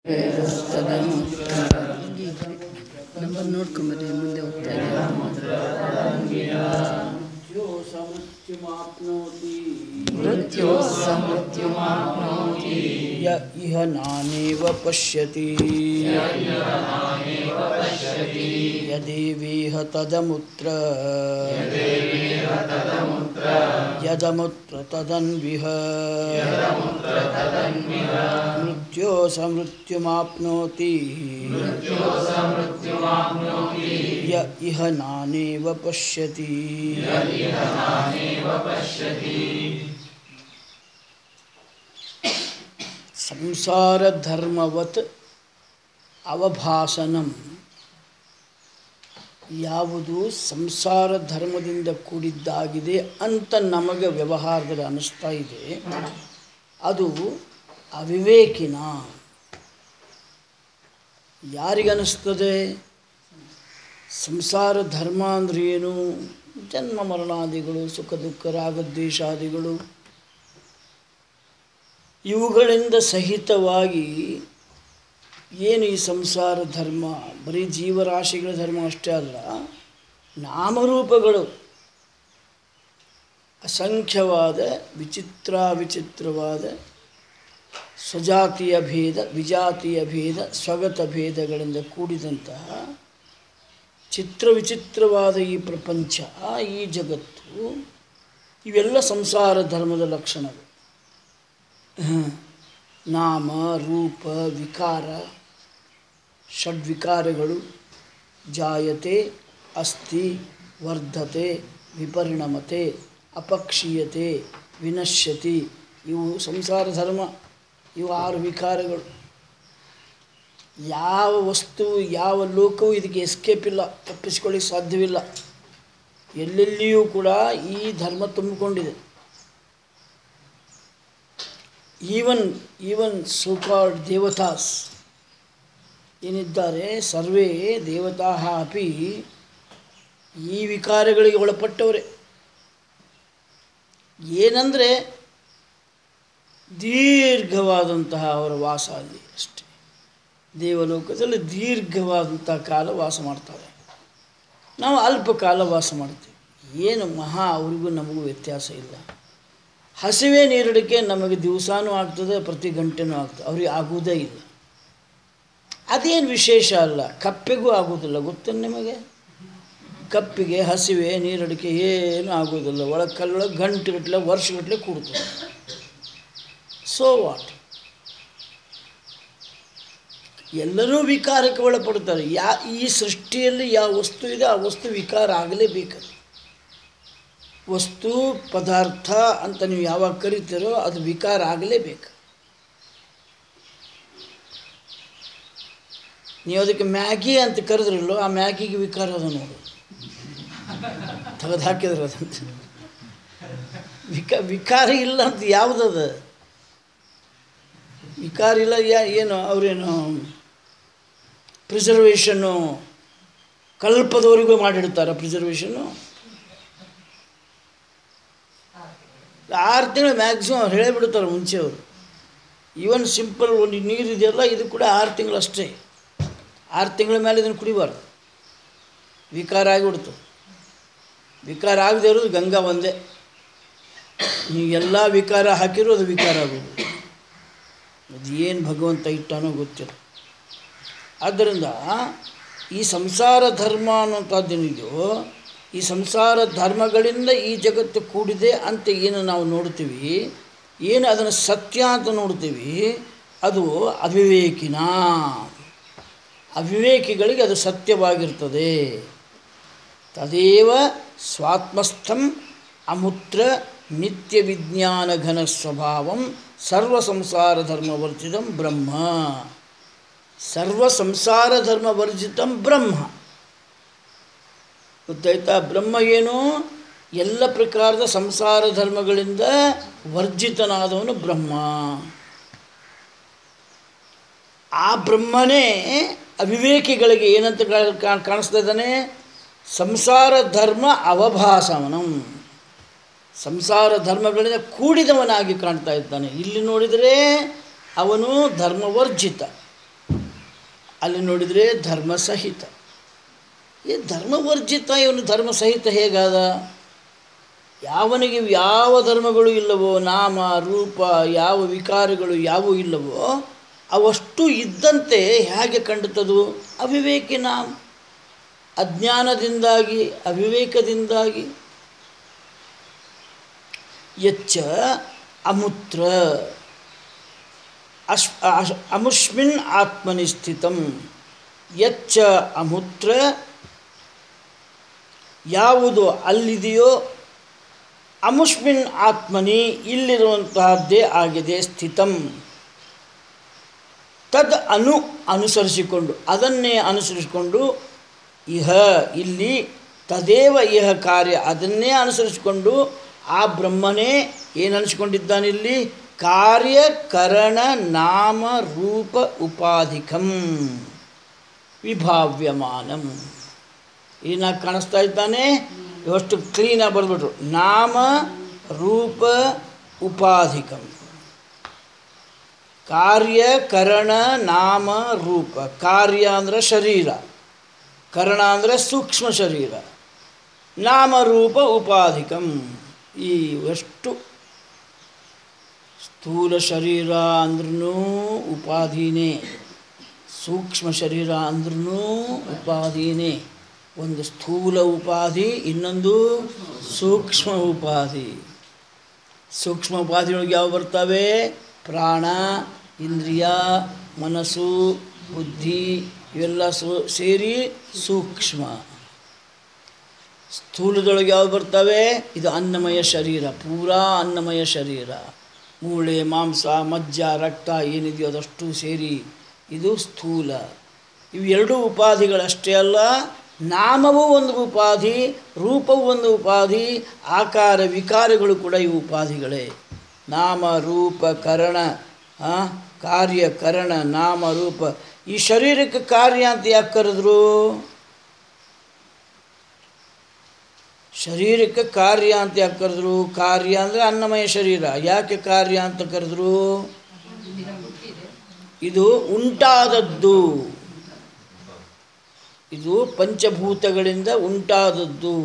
Number ನೋಡ್ಕೊಂಬರ್ರಿ ಮುಂದೆ ಹೋಗ್ತಾ मृत्यो समृत्युमाप्नोति ಮೃತ್ಯು ಸಮೃತ್ಯುಮಾಪ್ನೋತಿ य इह नानेव पश्यति यदेवेह तदमुत्र यदमुत्र तदन्विह मृत्यो समृत्युमाप्नोति य इह नानेव पश्यति ಸಂಸಾರ ಧರ್ಮವತ್ ಅವಭಾಸನಂ ಯಾವುದು ಸಂಸಾರ ಧರ್ಮದಿಂದ ಕೂಡಿದ್ದಾಗಿದೆ ಅಂತ ನಮಗೆ ವ್ಯವಹಾರದಲ್ಲಿ ಅನ್ನಿಸ್ತಾ ಇದೆ ಅದು ಅವಿವೇಕಿನ ಯಾರಿಗನ್ನಿಸ್ತದೆ ಸಂಸಾರ ಧರ್ಮ ಅಂದ್ರೆ ಏನು ಜನ್ಮ ಮರಣಾದಿಗಳು ಸುಖ ದುಃಖ ರಾಗದ್ವೇಷಾದಿಗಳು ಇವುಗಳಿಂದ ಸಹಿತವಾಗಿ ಏನು ಈ ಸಂಸಾರ ಧರ್ಮ ಬರೀ ಜೀವರಾಶಿಗಳ ಧರ್ಮ ಅಷ್ಟೇ ಅಲ್ಲ ನಾಮರೂಪಗಳು ಅಸಂಖ್ಯವಾದ ವಿಚಿತ್ರ ವಿಚಿತ್ರವಾದ ಸ್ವಜಾತಿಯ ಭೇದ ವಿಜಾತಿಯ ಭೇದ ಸ್ವಗತ ಭೇದಗಳಿಂದ ಕೂಡಿದಂತಹ ಚಿತ್ರ ವಿಚಿತ್ರವಾದ ಈ ಪ್ರಪಂಚ ಈ ಜಗತ್ತು ಇವೆಲ್ಲ ಸಂಸಾರ ಧರ್ಮದ ಲಕ್ಷಣಗಳು ನಾಮ ರೂಪ ವಿಕಾರ ಷಡ್ವಿಕಾರಗಳು ಜಾಯತೆ ಅಸ್ತಿ ವರ್ಧತೆ ವಿಪರಿಣಮತೆ ಅಪಕ್ಷೀಯತೆ ವಿನಶ್ಯತಿ ಇವು ಸಂಸಾರ ಧರ್ಮ ಇವು ಆರು ವಿಕಾರಗಳು ಯಾವ ವಸ್ತು ಯಾವ ಲೋಕವೂ ಇದಕ್ಕೆ ಎಸ್ಕೇಪ್ ಇಲ್ಲ ತಪ್ಪಿಸ್ಕೊಳ್ಳಿಕ್ಕೆ ಸಾಧ್ಯವಿಲ್ಲ ಎಲ್ಲೆಲ್ಲಿಯೂ ಕೂಡ ಈ ಧರ್ಮ ತುಂಬಿಕೊಂಡಿದೆ ಈವನ್ ಈವನ್ ಸೋಕಾಲ್ಡ್ ದೇವತಾಸ್ ಏನಿದ್ದಾರೆ ಸರ್ವೇ ದೇವತಾ ಅಪಿ ಈ ವಿಕಾರಗಳಿಗೆ ಒಳಪಟ್ಟವರೇ ಏನಂದರೆ ದೀರ್ಘವಾದಂತಹ ಅವರ ವಾಸ ಅಲ್ಲಿ ಅಷ್ಟೇ ದೇವಲೋಕದಲ್ಲಿ ದೀರ್ಘವಾದಂತಹ ಕಾಲ ವಾಸ ಮಾಡ್ತಾರೆ ನಾವು ಅಲ್ಪ ಕಾಲ ವಾಸ ಮಾಡ್ತೀವಿ ಏನು ಮಹಾ ಅವರಿಗೂ ನಮಗೂ ವ್ಯತ್ಯಾಸ ಇಲ್ಲ ಹಸಿವೆ ನೀರಿಡಕ್ಕೆ ನಮಗೆ ದಿವಸಾನೂ ಆಗ್ತದೆ ಪ್ರತಿ ಗಂಟೆನೂ ಆಗ್ತದೆ ಅವ್ರಿಗೆ ಆಗುವುದೇ ಇಲ್ಲ ಅದೇನು ವಿಶೇಷ ಅಲ್ಲ ಕಪ್ಪೆಗೂ ಆಗೋದಿಲ್ಲ ಗೊತ್ತೇನು ನಿಮಗೆ ಕಪ್ಪಿಗೆ ಹಸಿವೆ ನೀರಡಿಕೆ ಏನೂ ಆಗೋದಿಲ್ಲ ಒಳಗೆ ಕಲ್ಲೊಳಗೆ ಗಂಟೆಗಟ್ಟಲೆ ವರ್ಷಗಟ್ಟಲೆ ಕೂಡ್ತದೆ ಸೋ ವಾಟ್ ಎಲ್ಲರೂ ವಿಕಾರಕ್ಕೆ ಒಳಪಡ್ತಾರೆ ಯಾ ಈ ಸೃಷ್ಟಿಯಲ್ಲಿ ಯಾವ ವಸ್ತು ಇದೆ ಆ ವಸ್ತು ವಿಕಾರ ಆಗಲೇಬೇಕು ವಸ್ತು ಪದಾರ್ಥ ಅಂತ ನೀವು ಯಾವಾಗ ಕರಿತೀರೋ ಅದು ವಿಕಾರ ಆಗಲೇಬೇಕು ನೀವು ಅದಕ್ಕೆ ಮ್ಯಾಗಿ ಅಂತ ಕರೆದ್ರಲ್ಲೋ ಆ ಮ್ಯಾಗಿಗೆ ವಿಕಾರ ಅದ ನೋಡು ತೆಗೆದು ಹಾಕಿದ್ರು ಅದಂತ ವಿಕ ವಿಕಾರ ಇಲ್ಲ ಅಂತ ಯಾವುದದ ವಿಕಾರ ಇಲ್ಲ ಯಾ ಏನು ಅವರೇನು ಪ್ರಿಸರ್ವೇಷನ್ನು ಕಲ್ಪದವರೆಗೂ ಮಾಡಿಡ್ತಾರೆ ಪ್ರಿಸರ್ವೇಷನ್ನು ಆರು ತಿಂಗಳು ಮ್ಯಾಕ್ಸಿಮಮ್ ಅವ್ರು ಹೇಳಿಬಿಡ್ತಾರೆ ಮುಂಚೆ ಅವರು ಈವನ್ ಸಿಂಪಲ್ ಒಂದು ನೀರು ಇದೆಯಲ್ಲ ಇದು ಕೂಡ ಆರು ತಿಂಗಳು ಅಷ್ಟೇ ಆರು ತಿಂಗಳ ಮೇಲೆ ಇದನ್ನು ಕುಡಿಬಾರ್ದು ವಿಕಾರ ಆಗಿಬಿಡ್ತು ವಿಕಾರ ಆಗದೆ ಇರೋದು ಗಂಗಾ ಒಂದೇ ನೀವು ಎಲ್ಲ ವಿಕಾರ ಹಾಕಿರೋ ಅದು ವಿಕಾರ ಆಗೋದು ಅದು ಏನು ಭಗವಂತ ಇಟ್ಟಾನೋ ಗೊತ್ತಿಲ್ಲ ಆದ್ದರಿಂದ ಈ ಸಂಸಾರ ಧರ್ಮ ಅನ್ನೋಂಥದ್ದೇನಿದೆಯೋ ಈ ಸಂಸಾರ ಧರ್ಮಗಳಿಂದ ಈ ಜಗತ್ತು ಕೂಡಿದೆ ಅಂತ ಏನು ನಾವು ನೋಡ್ತೀವಿ ಏನು ಅದನ್ನು ಸತ್ಯ ಅಂತ ನೋಡ್ತೀವಿ ಅದು ಅವಿವೇಕಿನ ಅವಿವೇಕಿಗಳಿಗೆ ಅದು ಸತ್ಯವಾಗಿರ್ತದೆ ತದೇವ ಸ್ವಾತ್ಮಸ್ಥಂ ಅಮೂತ್ರ ನಿತ್ಯ ವಿಜ್ಞಾನ ಘನ ಸ್ವಭಾವಂ ಸರ್ವ ಸಂಸಾರ ಧರ್ಮವರ್ಜಿತಂ ಬ್ರಹ್ಮ ಸರ್ವ ಸಂಸಾರ ಧರ್ಮವರ್ಜಿತಂ ಬ್ರಹ್ಮ ಗೊತ್ತಾಯ್ತಾ ಬ್ರಹ್ಮ ಏನು ಎಲ್ಲ ಪ್ರಕಾರದ ಸಂಸಾರ ಧರ್ಮಗಳಿಂದ ವರ್ಜಿತನಾದವನು ಬ್ರಹ್ಮ ಆ ಬ್ರಹ್ಮನೇ ಅವಿವೇಕಿಗಳಿಗೆ ಏನಂತ ಕಾ- ಕಾ- ಕಾಣಿಸ್ತಾ ಇದ್ದಾನೆ ಸಂಸಾರ ಧರ್ಮ ಅವಭಾಸವನಂ ಸಂಸಾರ ಧರ್ಮಗಳಿಂದ ಕೂಡಿದವನಾಗಿ ಕಾಣ್ತಾ ಇದ್ದಾನೆ ಇಲ್ಲಿ ನೋಡಿದರೆ ಅವನು ಧರ್ಮವರ್ಜಿತ ಅಲ್ಲಿ ನೋಡಿದರೆ ಧರ್ಮ ಸಹಿತ ಈ ಧರ್ಮವರ್ಜಿತ ಇವನು ಧರ್ಮ ಸಹಿತ ಹೇಗಾದ ಯಾವನಿಗೆ ಯಾವ ಧರ್ಮಗಳು ಇಲ್ಲವೋ ನಾಮ ರೂಪ ಯಾವ ವಿಕಾರಗಳು ಯಾವುವು ಇಲ್ಲವೋ ಅವಷ್ಟು ಇದ್ದಂತೆ ಹೇಗೆ ಕಂಡುತ್ತದು ಅವಿವೇಕಿ ನಾಮ ಅಜ್ಞಾನದಿಂದಾಗಿ ಅವಿವೇಕದಿಂದಾಗಿ ಯಚ್ಚ ಅಮೂತ್ರ ಅಶ್ ಅಶ್ ಅಮುಷ್ಮಿನ್ ಆತ್ಮನಿ ಸ್ಥಿತಂ ಯಚ್ಚ ಅಮೂತ್ರ ಯಾವುದು ಅಲ್ಲಿದೆಯೋ ಅಮುಷ್ಮಿನ್ ಆತ್ಮನಿ ಇಲ್ಲಿರುವಂತಹದ್ದೇ ಆಗಿದೆ ಸ್ಥಿತಂ ತದ್ ಅನು ಅನುಸರಿಸಿಕೊಂಡು ಅದನ್ನೇ ಅನುಸರಿಸಿಕೊಂಡು ಇಹ ಇಲ್ಲಿ ತದೇವ ಇಹ ಕಾರ್ಯ ಅದನ್ನೇ ಅನುಸರಿಸಿಕೊಂಡು ಆ ಬ್ರಹ್ಮನೇ ಏನು ಅನಿಸ್ಕೊಂಡಿದ್ದಾನಿಲ್ಲಿ ಕಾರ್ಯಕರಣ ನಾಮ ರೂಪ ಉಪಾಧಿಕಂ ವಿಭಾವ್ಯಮಾನಂ ಏನಾಗಿ ಕಾಣಿಸ್ತಾ ಇದ್ದಾನೆ ಎಷ್ಟು ಕ್ಲೀನಾಗಿ ಬರೆದ್ಬಿಟ್ರು ನಾಮ ರೂಪ ಉಪಾಧಿಕಂ ಕಾರ್ಯಕರಣ ನಾಮ ರೂಪ ಕಾರ್ಯ ಅಂದರೆ ಶರೀರ ಕರಣ ಅಂದರೆ ಸೂಕ್ಷ್ಮ ಶರೀರ ನಾಮರೂಪ ಉಪಾಧಿಕಂ ಈ ಎಷ್ಟು ಸ್ಥೂಲ ಶರೀರ ಅಂದ್ರೂ ಉಪಾಧಿನೇ ಸೂಕ್ಷ್ಮ ಶರೀರ ಅಂದ್ರೂ ಉಪಾಧಿನೇ ಒಂದು ಸ್ಥೂಲ ಉಪಾಧಿ ಇನ್ನೊಂದು ಸೂಕ್ಷ್ಮ ಉಪಾಧಿ ಸೂಕ್ಷ್ಮ ಉಪಾಧಿಯೊಳಗೆ ಯಾವ ಬರ್ತವೆ ಪ್ರಾಣ ಇಂದ್ರಿಯ ಮನಸ್ಸು ಬುದ್ಧಿ ಇವೆಲ್ಲ ಸು ಸೇರಿ ಸೂಕ್ಷ್ಮ ಸ್ಥೂಲದೊಳಗೆ ಯಾವ ಬರ್ತವೆ ಇದು ಅನ್ನಮಯ ಶರೀರ ಪೂರಾ ಅನ್ನಮಯ ಶರೀರ ಮೂಳೆ ಮಾಂಸ ಮಜ್ಜ ರಕ್ತ ಏನಿದೆಯೋ ಅದಷ್ಟು ಸೇರಿ ಇದು ಸ್ಥೂಲ ಇವು ಎರಡೂ ಉಪಾಧಿಗಳಷ್ಟೇ ಅಲ್ಲ ನಾಮವೂ ಒಂದು ಉಪಾಧಿ ರೂಪವೂ ಒಂದು ಉಪಾಧಿ ಆಕಾರ ವಿಕಾರಗಳು ಕೂಡ ಇವು ಉಪಾಧಿಗಳೇ ನಾಮ ರೂಪ ಕರಣ ಆ, ಕಾರ್ಯ ಕರಣ ನಾಮ ರೂಪ ಈ ಶರೀರಕ್ಕೆ ಕಾರ್ಯ ಅಂತ ಯಾಕೆ ಕರೆದ್ರು ಶರೀರಕ್ಕೆ ಕಾರ್ಯ ಅಂತ ಯಾಕೆ ಕರೆದ್ರು ಕಾರ್ಯ ಅಂದರೆ ಅನ್ನಮಯ ಶರೀರ ಯಾಕೆ ಕಾರ್ಯ ಅಂತ ಕರೆದ್ರು ಇದು ಉಂಟಾದದ್ದು ಇದು ಪಂಚಭೂತಗಳಿಂದ ಉಂಟಾದದ್ದು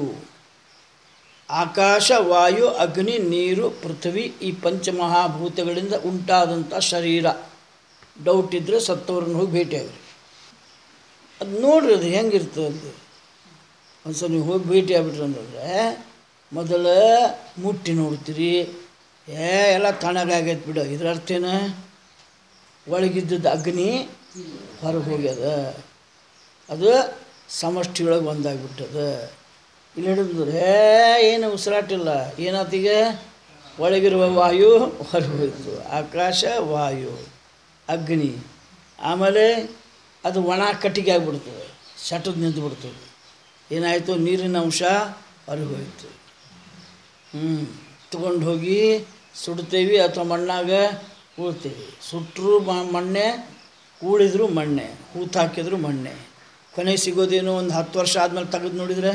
ಆಕಾಶ ವಾಯು ಅಗ್ನಿ ನೀರು ಪೃಥ್ವಿ ಈ ಪಂಚಮಹಾಭೂತಗಳಿಂದ ಉಂಟಾದಂಥ ಶರೀರ ಡೌಟ್ ಇದ್ದರೆ ಸತ್ತವ್ರನ್ನ ಹೋಗಿ ಭೇಟಿಯಾಗ್ರಿ ಅದು ನೋಡ್ರಿ ಅದು ಹೆಂಗಿರ್ತದೆ ಅದು ಒಂದ್ಸಲ ನೀವು ಹೋಗಿ ಭೇಟಿ ಆಗ್ಬಿಟ್ರಿ ಅಂತಂದ್ರೆ ಮೊದಲ ಮುಟ್ಟಿ ನೋಡ್ತೀರಿ ಏ ಎಲ್ಲ ತಣ್ಣಗಾಗೈತೆ ಬಿಡು ಇದ್ರ ಅರ್ಥ ಏನು ಒಳಗಿದ್ದದ್ದು ಅಗ್ನಿ ಹೊರಗೆ ಹೋಗ್ಯದ ಅದು ಸಮಷ್ಟಿಯೊಳಗೆ ಒಂದಾಗ್ಬಿಟ್ಟದ ಇಲ್ಲಿ ಹಿಡಿದ್ರೆ ಏ ಏನು ಉಸಿರಾಟಿಲ್ಲ ಏನಾತೀಗ ಒಳಗಿರುವ ವಾಯು ಹೊರಗೆ ಹೋಯಿತು ಆಕಾಶ ವಾಯು ಅಗ್ನಿ ಆಮೇಲೆ ಅದು ಒಣ ಕಟ್ಟಿಗೆ ಆಗಿಬಿಡ್ತದೆ ಸೆಟದ್ ನಿಂತು ಬಿಡ್ತದೆ ಏನಾಯಿತು ನೀರಿನ ಅಂಶ ಹೊರಗೆ ಹೋಯಿತು ಹ್ಞೂ ತಗೊಂಡು ಹೋಗಿ ಸುಡ್ತೇವೆ ಅಥವಾ ಮಣ್ಣಾಗ ಕೂಳ್ತೀವಿ ಸುಟ್ಟರು ಮಣ್ಣೆ ಕೂಳಿದ್ರು ಮಣ್ಣೆ ಹೂತು ಹಾಕಿದ್ರು ಮಣ್ಣೆ ಕೊನೆಗೆ ಸಿಗೋದೇನು ಒಂದು ಹತ್ತು ವರ್ಷ ಆದಮೇಲೆ ತೆಗೆದು ನೋಡಿದರೆ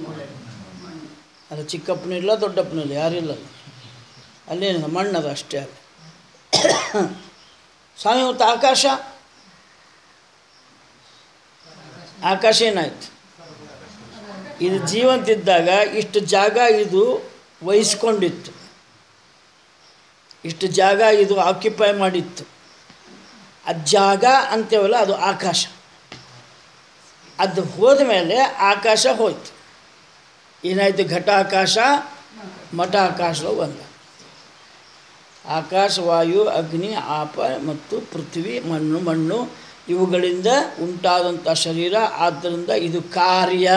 ಅದು ಚಿಕ್ಕಪ್ಪನೂ ಇಲ್ಲ ದೊಡ್ಡಪ್ಪನೂ ಇಲ್ಲ ಯಾರಿಲ್ಲ ಅಲ್ಲಿ. ಅಲ್ಲೇನಿಲ್ಲ ಮಣ್ಣದು ಅಷ್ಟೇ ಅಲ್ಲಿ ಸ್ವಾಮಿ ಮತ್ತು ಆಕಾಶ ಆಕಾಶ ಏನಾಯ್ತು ಇದು ಜೀವಂತಿದ್ದಾಗ ಇಷ್ಟು ಜಾಗ ಇದು ವಹಿಸ್ಕೊಂಡಿತ್ತು ಇಷ್ಟು ಜಾಗ ಇದು ಆಕ್ಯುಪೈ ಮಾಡಿತ್ತು ಆ ಜಾಗ ಅಂತೇವಲ್ಲ ಅದು ಆಕಾಶ ಅದು ಹೋದ ಮೇಲೆ ಆಕಾಶ ಹೋಯ್ತು ಏನಾಯಿತು ಘಟ ಆಕಾಶ ಮಠ ಆಕಾಶ ಬಂದ ಆಕಾಶ ವಾಯು ಅಗ್ನಿ ಆಪ ಮತ್ತು ಪೃಥ್ವಿ ಮಣ್ಣು ಮಣ್ಣು ಇವುಗಳಿಂದ ಉಂಟಾದಂಥ ಶರೀರ ಆದ್ದರಿಂದ ಇದು ಕಾರ್ಯ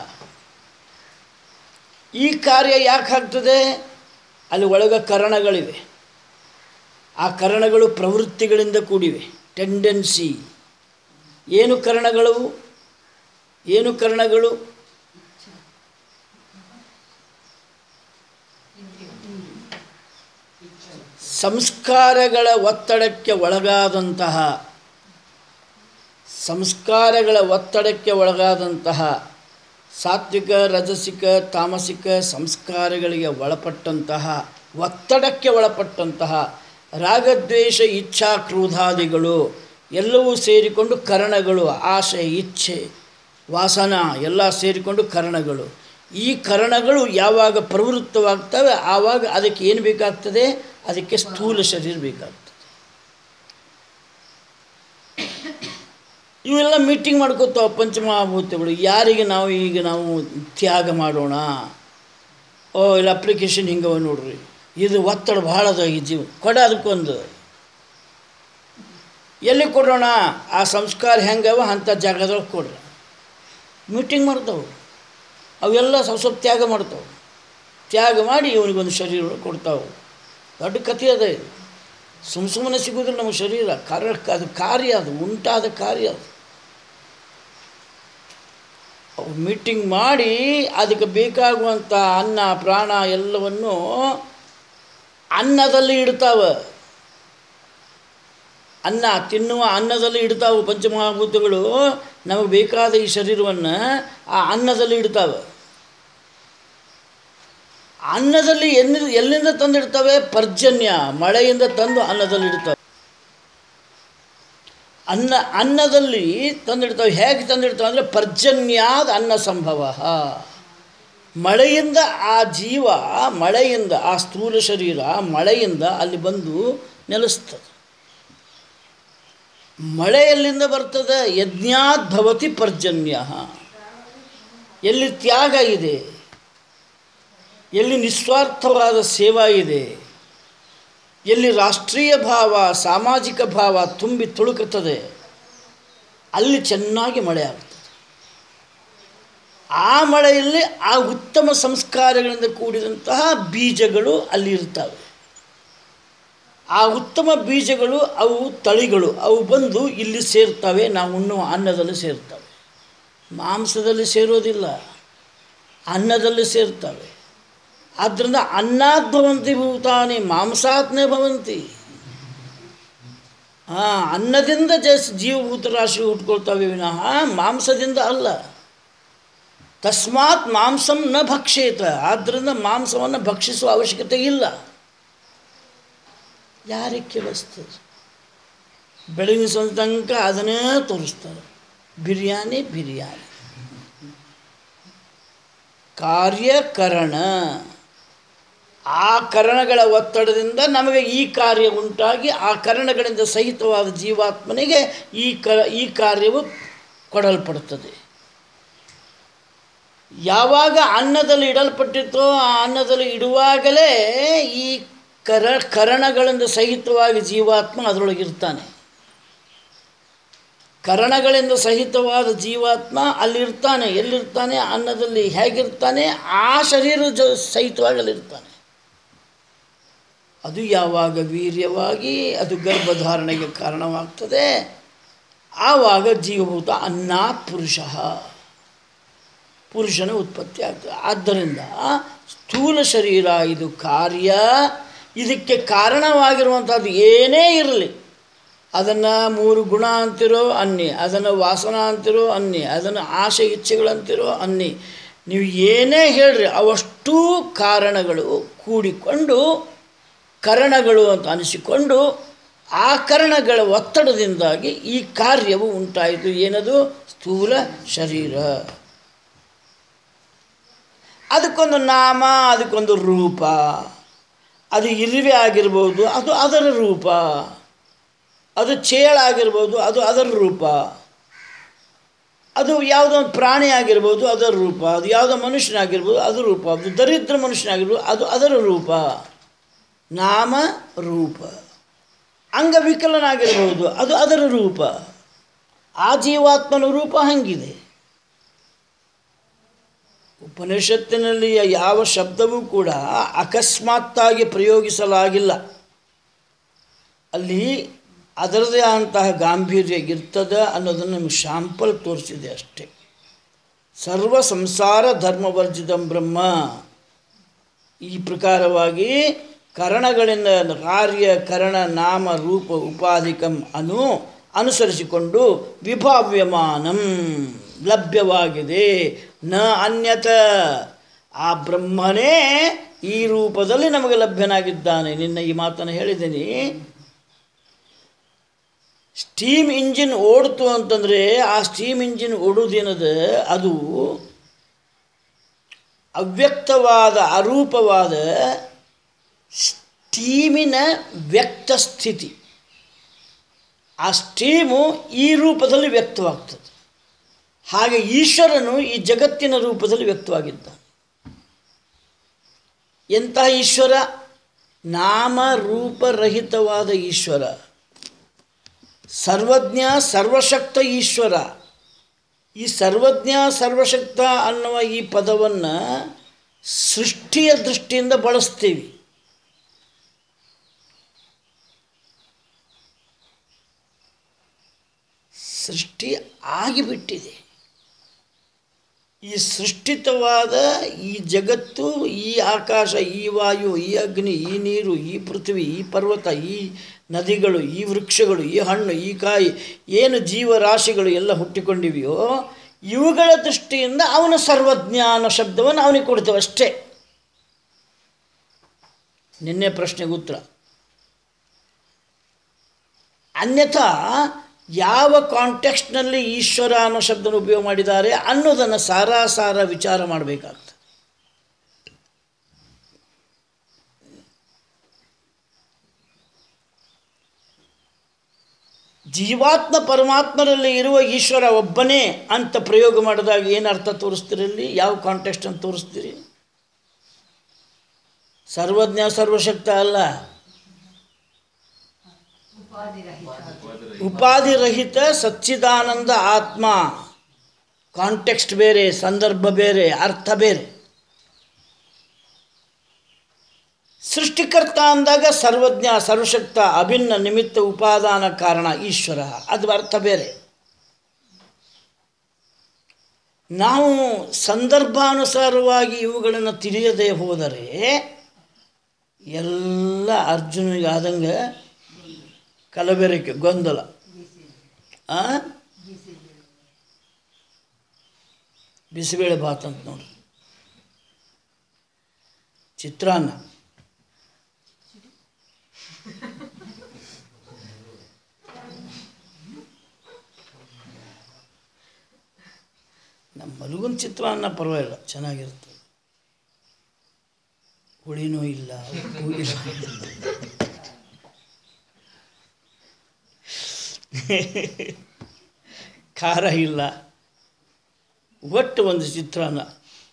ಈ ಕಾರ್ಯ ಯಾಕೆ ಆಗ್ತದೆ ಅಲ್ಲಿ ಒಳಗೆ ಕರಣಗಳಿವೆ ಆ ಕರಣಗಳು ಪ್ರವೃತ್ತಿಗಳಿಂದ ಕೂಡಿವೆ ಟೆಂಡೆನ್ಸಿ ಏನು ಕರಣಗಳು ಏನು ಕರಣಗಳು ಸಂಸ್ಕಾರಗಳ ಒತ್ತಡಕ್ಕೆ ಒಳಗಾದಂತಹ ಸಂಸ್ಕಾರಗಳ ಒತ್ತಡಕ್ಕೆ ಒಳಗಾದಂತಹ ಸಾತ್ವಿಕ ರಜಸಿಕ ತಾಮಸಿಕ ಸಂಸ್ಕಾರಗಳಿಗೆ ಒಳಪಟ್ಟಂತಹ ಒತ್ತಡಕ್ಕೆ ಒಳಪಟ್ಟಂತಹ ರಾಗದ್ವೇಷ ಇಚ್ಛಾ ಕ್ರೋಧಾದಿಗಳು ಎಲ್ಲವೂ ಸೇರಿಕೊಂಡು ಕರಣಗಳು ಆಸೆ ಇಚ್ಛೆ ವಾಸನ ಎಲ್ಲ ಸೇರಿಕೊಂಡು ಕರಣಗಳು ಈ ಕರಣಗಳು ಯಾವಾಗ ಪ್ರವೃತ್ತವಾಗ್ತವೆ ಆವಾಗ ಅದಕ್ಕೆ ಏನು ಬೇಕಾಗ್ತದೆ ಅದಕ್ಕೆ ಸ್ಥೂಲ ಶರೀರ ಬೇಕಾಗ್ತದೆ ಇವೆಲ್ಲ ಮೀಟಿಂಗ್ ಮಾಡ್ಕೋತಾವ ಪಂಚಮಹಾಭೂತಗಳು ಯಾರಿಗೆ ನಾವು ಈಗ ನಾವು ತ್ಯಾಗ ಮಾಡೋಣ ಓ ಇಲ್ಲ ಅಪ್ಲಿಕೇಶನ್ ಹಿಂಗವ ನೋಡ್ರಿ ಇದು ಒತ್ತಡ ಭಾಳ ಅದ ಈ ಜೀವ ಕೊಡ ಅದಕ್ಕೊಂದು ಎಲ್ಲಿ ಕೊಡೋಣ ಆ ಸಂಸ್ಕಾರ ಹೆಂಗವ ಅಂಥ ಜಾಗದೊಳಗೆ ಕೊಡ್ರಿ ಮೀಟಿಂಗ್ ಮಾಡ್ತಾವೆ ಅವೆಲ್ಲ ಸ್ವಲ್ಪ ಸ್ವಲ್ಪ ತ್ಯಾಗ ಮಾಡ್ತಾವೆ ತ್ಯಾಗ ಮಾಡಿ ಇವನಿಗೊಂದು ಶರೀರ ಕೊಡ್ತಾವೆ ದೊಡ್ಡ ಕಥೆ ಅದ ಇದು ಸುಮ್ಮ ಸುಮ್ಮನೆ ಸಿಗೋದಿಲ್ಲ ನಮ್ಮ ಶರೀರ ಕಾರ್ಯ ಅದು ಕಾರ್ಯ ಅದು ಉಂಟಾದ ಕಾರ್ಯ ಅದು ಅವು ಮೀಟಿಂಗ್ ಮಾಡಿ ಅದಕ್ಕೆ ಬೇಕಾಗುವಂಥ ಅನ್ನ ಪ್ರಾಣ ಎಲ್ಲವನ್ನು ಅನ್ನದಲ್ಲಿ ಇಡ್ತಾವೆ ಅನ್ನ ತಿನ್ನುವ ಅನ್ನದಲ್ಲಿ ಇಡ್ತಾವೆ ಪಂಚಮಹಾಭೂತಗಳು ನಮಗೆ ಬೇಕಾದ ಈ ಶರೀರವನ್ನು ಆ ಅನ್ನದಲ್ಲಿ ಇಡ್ತಾವೆ ಅನ್ನದಲ್ಲಿ ಎಲ್ಲಿ ಎಲ್ಲಿಂದ ತಂದಿಡ್ತವೆ ಪರ್ಜನ್ಯ ಮಳೆಯಿಂದ ತಂದು ಅನ್ನದಲ್ಲಿ ಇಡ್ತವೆ ಅನ್ನ ಅನ್ನದಲ್ಲಿ ತಂದಿಡ್ತವೆ ಹೇಗೆ ತಂದಿಡ್ತವೆ ಅಂದರೆ ಪರ್ಜನ್ಯಾದ ಅನ್ನ ಸಂಭವ ಮಳೆಯಿಂದ ಆ ಜೀವ ಮಳೆಯಿಂದ ಆ ಸ್ಥೂಲ ಶರೀರ ಮಳೆಯಿಂದ ಅಲ್ಲಿ ಬಂದು ನೆಲೆಸ್ತದೆ ಮಳೆ ಎಲ್ಲಿಂದ ಬರ್ತದೆ ಯಜ್ಞಾತ್ ಭವತಿ ಪರ್ಜನ್ಯ ಎಲ್ಲಿ ತ್ಯಾಗ ಇದೆ ಎಲ್ಲಿ ನಿಸ್ವಾರ್ಥವಾದ ಸೇವಾ ಇದೆ ಎಲ್ಲಿ ರಾಷ್ಟ್ರೀಯ ಭಾವ ಸಾಮಾಜಿಕ ಭಾವ ತುಂಬಿ ತುಳುಕುತ್ತದೆ ಅಲ್ಲಿ ಚೆನ್ನಾಗಿ ಮಳೆ ಆಗ್ತದೆ ಆ ಮಳೆಯಲ್ಲಿ ಆ ಉತ್ತಮ ಸಂಸ್ಕಾರಗಳಿಂದ ಕೂಡಿದಂತಹ ಬೀಜಗಳು ಅಲ್ಲಿ ಇರ್ತವೆ ಆ ಉತ್ತಮ ಬೀಜಗಳು ಅವು ತಳಿಗಳು ಅವು ಬಂದು ಇಲ್ಲಿ ಸೇರ್ತವೆ ನಾವು ಉಣ್ಣುವ ಅನ್ನದಲ್ಲಿ ಸೇರ್ತವೆ ಮಾಂಸದಲ್ಲಿ ಸೇರೋದಿಲ್ಲ ಅನ್ನದಲ್ಲಿ ಸೇರ್ತವೆ ಆದ್ದರಿಂದ ಅನ್ನಾತ್ ಭವಂತಿ ಭೂತಾನಿ ಮಾಂಸಾತ್ನೇ ಭವಂತಿ ಹಾಂ ಅನ್ನದಿಂದ ಜಸ್ ಜೀವಭೂತ ರಾಶಿ ಹುಟ್ಕೊಳ್ತವೆ ವಿನಃ ಮಾಂಸದಿಂದ ಅಲ್ಲ ತಸ್ಮಾತ್ ಮಾಂಸಂ ನ ಭಕ್ಷೇತ ಆದ್ದರಿಂದ ಮಾಂಸವನ್ನು ಭಕ್ಷಿಸುವ ಅವಶ್ಯಕತೆ ಇಲ್ಲ ಯಾರಿಗೆ ಕೇಳಿಸ್ತದೆ ಬೆಳಗಿನ ಸಂಜೆ ತನಕ ಅದನ್ನೇ ತೋರಿಸ್ತಾರೆ ಬಿರಿಯಾನಿ ಬಿರಿಯಾನಿ ಕಾರ್ಯಕರಣ ಆ ಕರಣಗಳ ಒತ್ತಡದಿಂದ ನಮಗೆ ಈ ಕಾರ್ಯ ಉಂಟಾಗಿ ಆ ಕರಣಗಳಿಂದ ಸಹಿತವಾದ ಜೀವಾತ್ಮನಿಗೆ ಈ ಕ ಈ ಕಾರ್ಯವು ಕೊಡಲ್ಪಡುತ್ತದೆ ಯಾವಾಗ ಅನ್ನದಲ್ಲಿ ಇಡಲ್ಪಟ್ಟಿತ್ತೋ ಆ ಅನ್ನದಲ್ಲಿ ಇಡುವಾಗಲೇ ಈ ಕರ ಕರಣಗಳಿಂದ ಸಹಿತವಾಗಿ ಜೀವಾತ್ಮ ಅದರೊಳಗಿರ್ತಾನೆ ಕರಣಗಳಿಂದ ಸಹಿತವಾದ ಜೀವಾತ್ಮ ಅಲ್ಲಿರ್ತಾನೆ ಎಲ್ಲಿರ್ತಾನೆ ಅನ್ನದಲ್ಲಿ ಹೇಗಿರ್ತಾನೆ ಆ ಶರೀರ ಜ ಸಹಿತವಾಗಿ ಅಲ್ಲಿರ್ತಾನೆ ಅದು ಯಾವಾಗ ವೀರ್ಯವಾಗಿ ಅದು ಗರ್ಭಧಾರಣೆಗೆ ಕಾರಣವಾಗ್ತದೆ ಆವಾಗ ಜೀವಭೂತ ಅನ್ನಾತ್ ಪುರುಷ ಪುರುಷನ ಉತ್ಪತ್ತಿ ಆಗ್ತದೆ ಆದ್ದರಿಂದ ಸ್ಥೂಲ ಶರೀರ ಇದು ಕಾರ್ಯ ಇದಕ್ಕೆ ಕಾರಣವಾಗಿರುವಂಥದ್ದು ಏನೇ ಇರಲಿ ಅದನ್ನು ಮೂರು ಗುಣ ಅಂತಿರೋ ಅನ್ನಿ ಅದನ್ನು ವಾಸನ ಅಂತಿರೋ ಅನ್ನಿ ಅದನ್ನು ಆಸೆ ಇಚ್ಛೆಗಳಂತಿರೋ ಅನ್ನಿ ನೀವು ಏನೇ ಹೇಳ್ರಿ ಅವಷ್ಟೂ ಕಾರಣಗಳು ಕೂಡಿಕೊಂಡು ಕರಣಗಳು ಅಂತ ಅನಿಸಿಕೊಂಡು ಆ ಕರಣಗಳ ಒತ್ತಡದಿಂದಾಗಿ ಈ ಕಾರ್ಯವು ಉಂಟಾಯಿತು ಏನದು ಸ್ಥೂಲ ಶರೀರ ಅದಕ್ಕೊಂದು ನಾಮ ಅದಕ್ಕೊಂದು ರೂಪ ಅದು ಇರುವೆ ಆಗಿರ್ಬೋದು ಅದು ಅದರ ರೂಪ ಅದು ಚೇಳಾಗಿರ್ಬೋದು ಅದು ಅದರ ರೂಪ ಅದು ಯಾವುದೋ ಒಂದು ಪ್ರಾಣಿ ಆಗಿರ್ಬೋದು ಅದರ ರೂಪ ಅದು ಯಾವುದೋ ಮನುಷ್ಯನಾಗಿರ್ಬೋದು ಅದು ರೂಪ ಅದು ದರಿದ್ರ ಮನುಷ್ಯನಾಗಿರ್ಬೋದು ಅದು ಅದರ ರೂಪ ನಾಮ ರೂಪ ಅಂಗವಿಕಲನಾಗಿರ್ಬೋದು ಅದು ಅದರ ರೂಪ ಆ ಜೀವಾತ್ಮನ ರೂಪ ಹಂಗಿದೆ ಉಪನಿಷತ್ತಿನಲ್ಲಿ ಯಾವ ಶಬ್ದವೂ ಕೂಡ ಅಕಸ್ಮಾತ್ತಾಗಿ ಪ್ರಯೋಗಿಸಲಾಗಿಲ್ಲ ಅಲ್ಲಿ ಅದರದೇ ಅಂತಹ ಗಾಂಭೀರ್ಯ ಇರ್ತದೆ ಅನ್ನೋದನ್ನು ನಿಮಗೆ ಶಾಂಪಲ್ ತೋರಿಸಿದೆ ಅಷ್ಟೇ ಸರ್ವ ಸಂಸಾರ ಧರ್ಮವರ್ಜಿತಂ ಬ್ರಹ್ಮ ಈ ಪ್ರಕಾರವಾಗಿ ಕರಣಗಳಿಂದ ಕಾರ್ಯ ಕರಣ ನಾಮ ರೂಪ ಉಪಾಧಿಕಂ ಅನು ಅನುಸರಿಸಿಕೊಂಡು ವಿಭಾವ್ಯಮಾನಂ ಲಭ್ಯವಾಗಿದೆ ನ ಅನ್ಯತ ಆ ಬ್ರಹ್ಮನೇ ಈ ರೂಪದಲ್ಲಿ ನಮಗೆ ಲಭ್ಯನಾಗಿದ್ದಾನೆ ನಿನ್ನ ಈ ಮಾತನ್ನು ಹೇಳಿದ್ದೀನಿ ಸ್ಟೀಮ್ ಇಂಜಿನ್ ಓಡ್ತು ಅಂತಂದರೆ ಆ ಸ್ಟೀಮ್ ಇಂಜಿನ್ ಓಡುವುದೇನದ ಅದು ಅವ್ಯಕ್ತವಾದ ಅರೂಪವಾದ ಸ್ಟೀಮಿನ ವ್ಯಕ್ತ ಸ್ಥಿತಿ ಆ ಸ್ಟೀಮು ಈ ರೂಪದಲ್ಲಿ ವ್ಯಕ್ತವಾಗ್ತದೆ ಹಾಗೆ ಈಶ್ವರನು ಈ ಜಗತ್ತಿನ ರೂಪದಲ್ಲಿ ವ್ಯಕ್ತವಾಗಿದ್ದ ಎಂತಹ ಈಶ್ವರ ನಾಮರೂಪರಹಿತವಾದ ಈಶ್ವರ ಸರ್ವಜ್ಞ ಸರ್ವಶಕ್ತ ಈಶ್ವರ ಈ ಸರ್ವಜ್ಞ ಸರ್ವಶಕ್ತ ಅನ್ನುವ ಈ ಪದವನ್ನು ಸೃಷ್ಟಿಯ ದೃಷ್ಟಿಯಿಂದ ಬಳಸ್ತೀವಿ ಸೃಷ್ಟಿ ಆಗಿಬಿಟ್ಟಿದೆ ಈ ಸೃಷ್ಟಿತವಾದ ಈ ಜಗತ್ತು ಈ ಆಕಾಶ ಈ ವಾಯು ಈ ಅಗ್ನಿ ಈ ನೀರು ಈ ಪೃಥ್ವಿ ಈ ಪರ್ವತ ಈ ನದಿಗಳು ಈ ವೃಕ್ಷಗಳು ಈ ಹಣ್ಣು ಈ ಕಾಯಿ ಏನು ಜೀವರಾಶಿಗಳು ಎಲ್ಲ ಹುಟ್ಟಿಕೊಂಡಿವೆಯೋ ಇವುಗಳ ದೃಷ್ಟಿಯಿಂದ ಅವನ ಸರ್ವಜ್ಞ ಅನ್ನೋ ಶಬ್ದವನ್ನು ಅವನಿಗೆ ಕೊಡ್ತೇವೆ ಅಷ್ಟೇ ನಿನ್ನೆ ಪ್ರಶ್ನೆಗೆ ಉತ್ತರ ಅನ್ಯಥಾ ಯಾವ ಕಾಂಟೆಕ್ಸ್ಟ್ನಲ್ಲಿ ಈಶ್ವರ ಅನ್ನೋ ಶಬ್ದನ ಉಪಯೋಗ ಮಾಡಿದ್ದಾರೆ ಅನ್ನೋದನ್ನು ಸಾರಾಸಾರ ವಿಚಾರ ಮಾಡಬೇಕಾಗ್ತದೆ ಜೀವಾತ್ಮ ಪರಮಾತ್ಮರಲ್ಲಿ ಇರುವ ಈಶ್ವರ ಒಬ್ಬನೇ ಅಂತ ಪ್ರಯೋಗ ಮಾಡಿದಾಗ ಏನು ಅರ್ಥ ತೋರಿಸ್ತೀರಲ್ಲಿ ಯಾವ ಕಾಂಟೆಕ್ಸ್ಟ್ ಅಂತ ತೋರಿಸ್ತೀರಿ ಸರ್ವಜ್ಞ ಸರ್ವಶಕ್ತ ಅಲ್ಲ ಉಪಾಧಿರಹಿತ ಸಚ್ಚಿದಾನಂದ ಆತ್ಮ ಕಾಂಟೆಕ್ಸ್ಟ್ ಬೇರೆ ಸಂದರ್ಭ ಬೇರೆ ಅರ್ಥ ಬೇರೆ ಸೃಷ್ಟಿಕರ್ತ ಅಂದಾಗ ಸರ್ವಜ್ಞ ಸರ್ವಶಕ್ತ ಅಭಿನ್ನ ನಿಮಿತ್ತ ಉಪಾದಾನ ಕಾರಣ ಈಶ್ವರ ಅದು ಅರ್ಥ ಬೇರೆ ನಾವು ಸಂದರ್ಭಾನುಸಾರವಾಗಿ ಇವುಗಳನ್ನು ತಿಳಿಯದೇ ಹೋದರೆ ಎಲ್ಲ ಅರ್ಜುನಿಗೆ ಆದಂಗೆ ಕಲಬೆರಕೆ ಗೊಂದಲ ಆ? ಬಿಸಿಬೇಳೆ ಭಾತ್ ಅಂತ ನೋಡಿ ಚಿತ್ರಾನ್ನ ನಮ್ಮ ಮಲಗುನ ಚಿತ್ರಾನ್ನ ಪರವಾಗಿಲ್ಲ ಚೆನ್ನಾಗಿರುತ್ತೆ ಹುಳಿನೂ ಇಲ್ಲ ಉಪ್ಪು ಇಲ್ಲ ಖಾರ ಇಲ್ಲ ಒಟ್ಟು ಒಂದು ಚಿತ್ರಾನ್ನ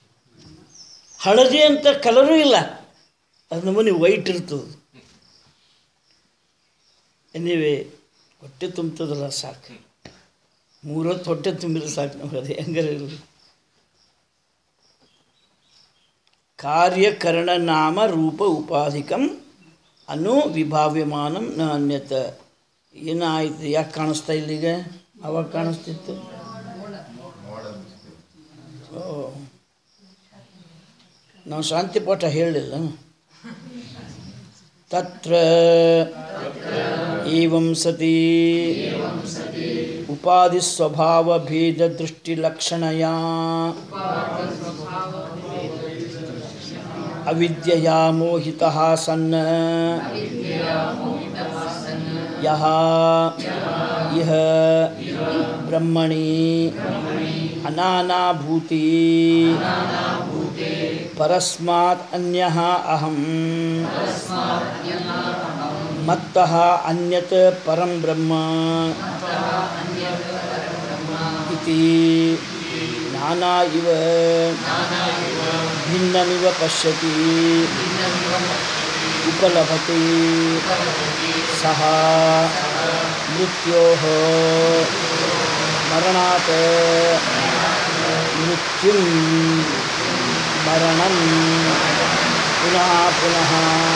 ಹಳದಿ ಅಂತ ಕಲರೂ ಇಲ್ಲ ಅದು ನಮ್ಮನೆ ವೈಟ್ ಇರ್ತದೆ ಎನಿವೆ ಹೊಟ್ಟೆ ತುಂಬ್ತದಲ್ಲ ಸಾಕು ಮೂರೊತ್ತು ಹೊಟ್ಟೆ ತುಂಬಿದ್ರೆ ಸಾಕು ನಮ್ಗೆ ಅದು ಹೆಂಗಾರ ಇರಲಿ ಕಾರ್ಯಕರಣ ನಾಮ ರೂಪ ಉಪಾಧಿಕಂ ಅನು ವಿಭಾವ್ಯಮಾನಂ ನ ಅನ್ಯತ ಏನಾಯ್ತು ಯಾಕೆ ಕಾಣಿಸ್ತಾ ಇಲ್ಲ ಈಗ ಅವಾಗ ಕಾಣಿಸ್ತಿತ್ತು ಓ ನಾವು ಶಾಂತಿ ಪಾಠ ಹೇಳಲಿಲ್ಲ ತತ್ರ ಏವಂ ಸತಿ ಉಪಾಧಿ ಸ್ವಭಾವ ಭೇದ ದೃಷ್ಟಿ ಲಕ್ಷಣಯ ಅವಿದ್ಯೆಯ ಮೋಹಿತಃ ಸನ್ನ ಯಹ ಇಹ ಬ್ರಹ್ಮಣಿ ಅನಾನಾಭೂತಿ ಪರಸ್ಮಾತ್ ಅನ್ಯಃ ಅಹಂ ಮತ್ತಃ ಅನ್ಯತ್ ಪರಂ ಬ್ರಹ್ಮ ಇತಿ ನಾನಾ ಇವ ಭಿನ್ನಮಿವ ಪಶ್ಯತಿ ಉಪಲಭತೆ ಸಹ ಮೃತ್ಯೋಃ ಮರಣಾತ್ ಮೃತ್ಯುಂ ಮರಣಂ ಪುನಃ ಪುನಃ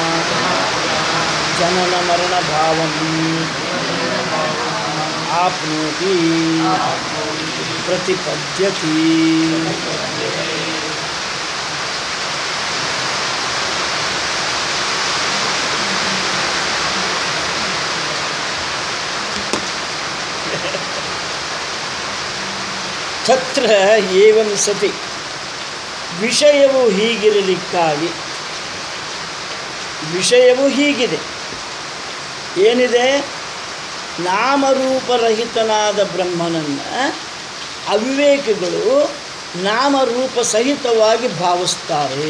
ಜನನ ಮರಣ ಭಾವಂ ಆಪ್ನೋತಿ ಪ್ರತಿಪದ್ಯತಿ ತತ್ರ ಏವಂ ಸತಿ ವಿಷಯವು ಹೀಗಿರಲಿಕ್ಕಾಗಿ ವಿಷಯವು ಹೀಗಿದೆ ಏನಿದೆ ನಾಮರೂಪರಹಿತನಾದ ಬ್ರಹ್ಮನನ್ನು ಅವಿವೇಕಿಗಳು ನಾಮರೂಪ ಸಹಿತವಾಗಿ ಭಾವಿಸ್ತಾರೆ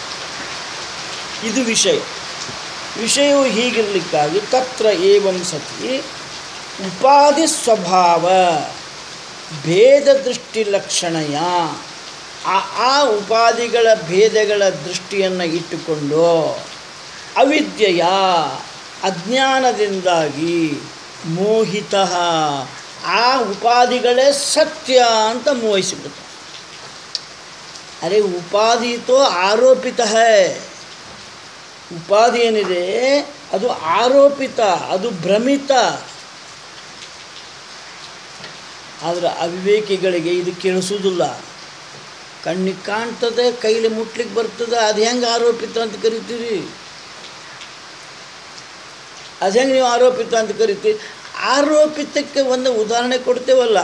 ಇದು ವಿಷಯ ವಿಷಯವು ಹೀಗಿರಲಿಕ್ಕಾಗಿ ತತ್ರ ಏವಂ ಸತಿ ಉಪಾಧಿ ಸ್ವಭಾವ ಭೇದ ದೃಷ್ಟಿ ಲಕ್ಷಣಯ ಆ ಆ ಉಪಾಧಿಗಳ ಭೇದಗಳ ದೃಷ್ಟಿಯನ್ನು ಇಟ್ಟುಕೊಂಡು ಅವಿದ್ಯೆಯ ಅಜ್ಞಾನದಿಂದಾಗಿ ಮೋಹಿತ ಆ ಉಪಾಧಿಗಳೇ ಸತ್ಯ ಅಂತ ಮೋಹಿಸಿಬಿಡುತ್ತೆ ಅರೆ ಉಪಾಧಿ ತೋ ಆರೋಪಿತ ಹೈ ಉಪಾಧಿ ಏನಿದೆ ಅದು ಆರೋಪಿತ ಅದು ಭ್ರಮಿತ ಆದರೆ ಅವಿವೇಕಿಗಳಿಗೆ ಇದು ಕೇಳಿಸೋದಿಲ್ಲ ಕಣ್ಣಿಗೆ ಕಾಣ್ತದೆ ಕೈಲಿ ಮುಟ್ಲಿಕ್ಕೆ ಬರ್ತದೆ ಅದು ಹೆಂಗೆ ಆರೋಪಿತ ಅಂತ ಕರಿತೀರಿ ಅದು ಹೆಂಗೆ ನೀವು ಆರೋಪಿತ ಅಂತ ಕರಿತೀರಿ ಆರೋಪಿತಕ್ಕೆ ಒಂದು ಉದಾಹರಣೆ ಕೊಡ್ತೇವಲ್ಲ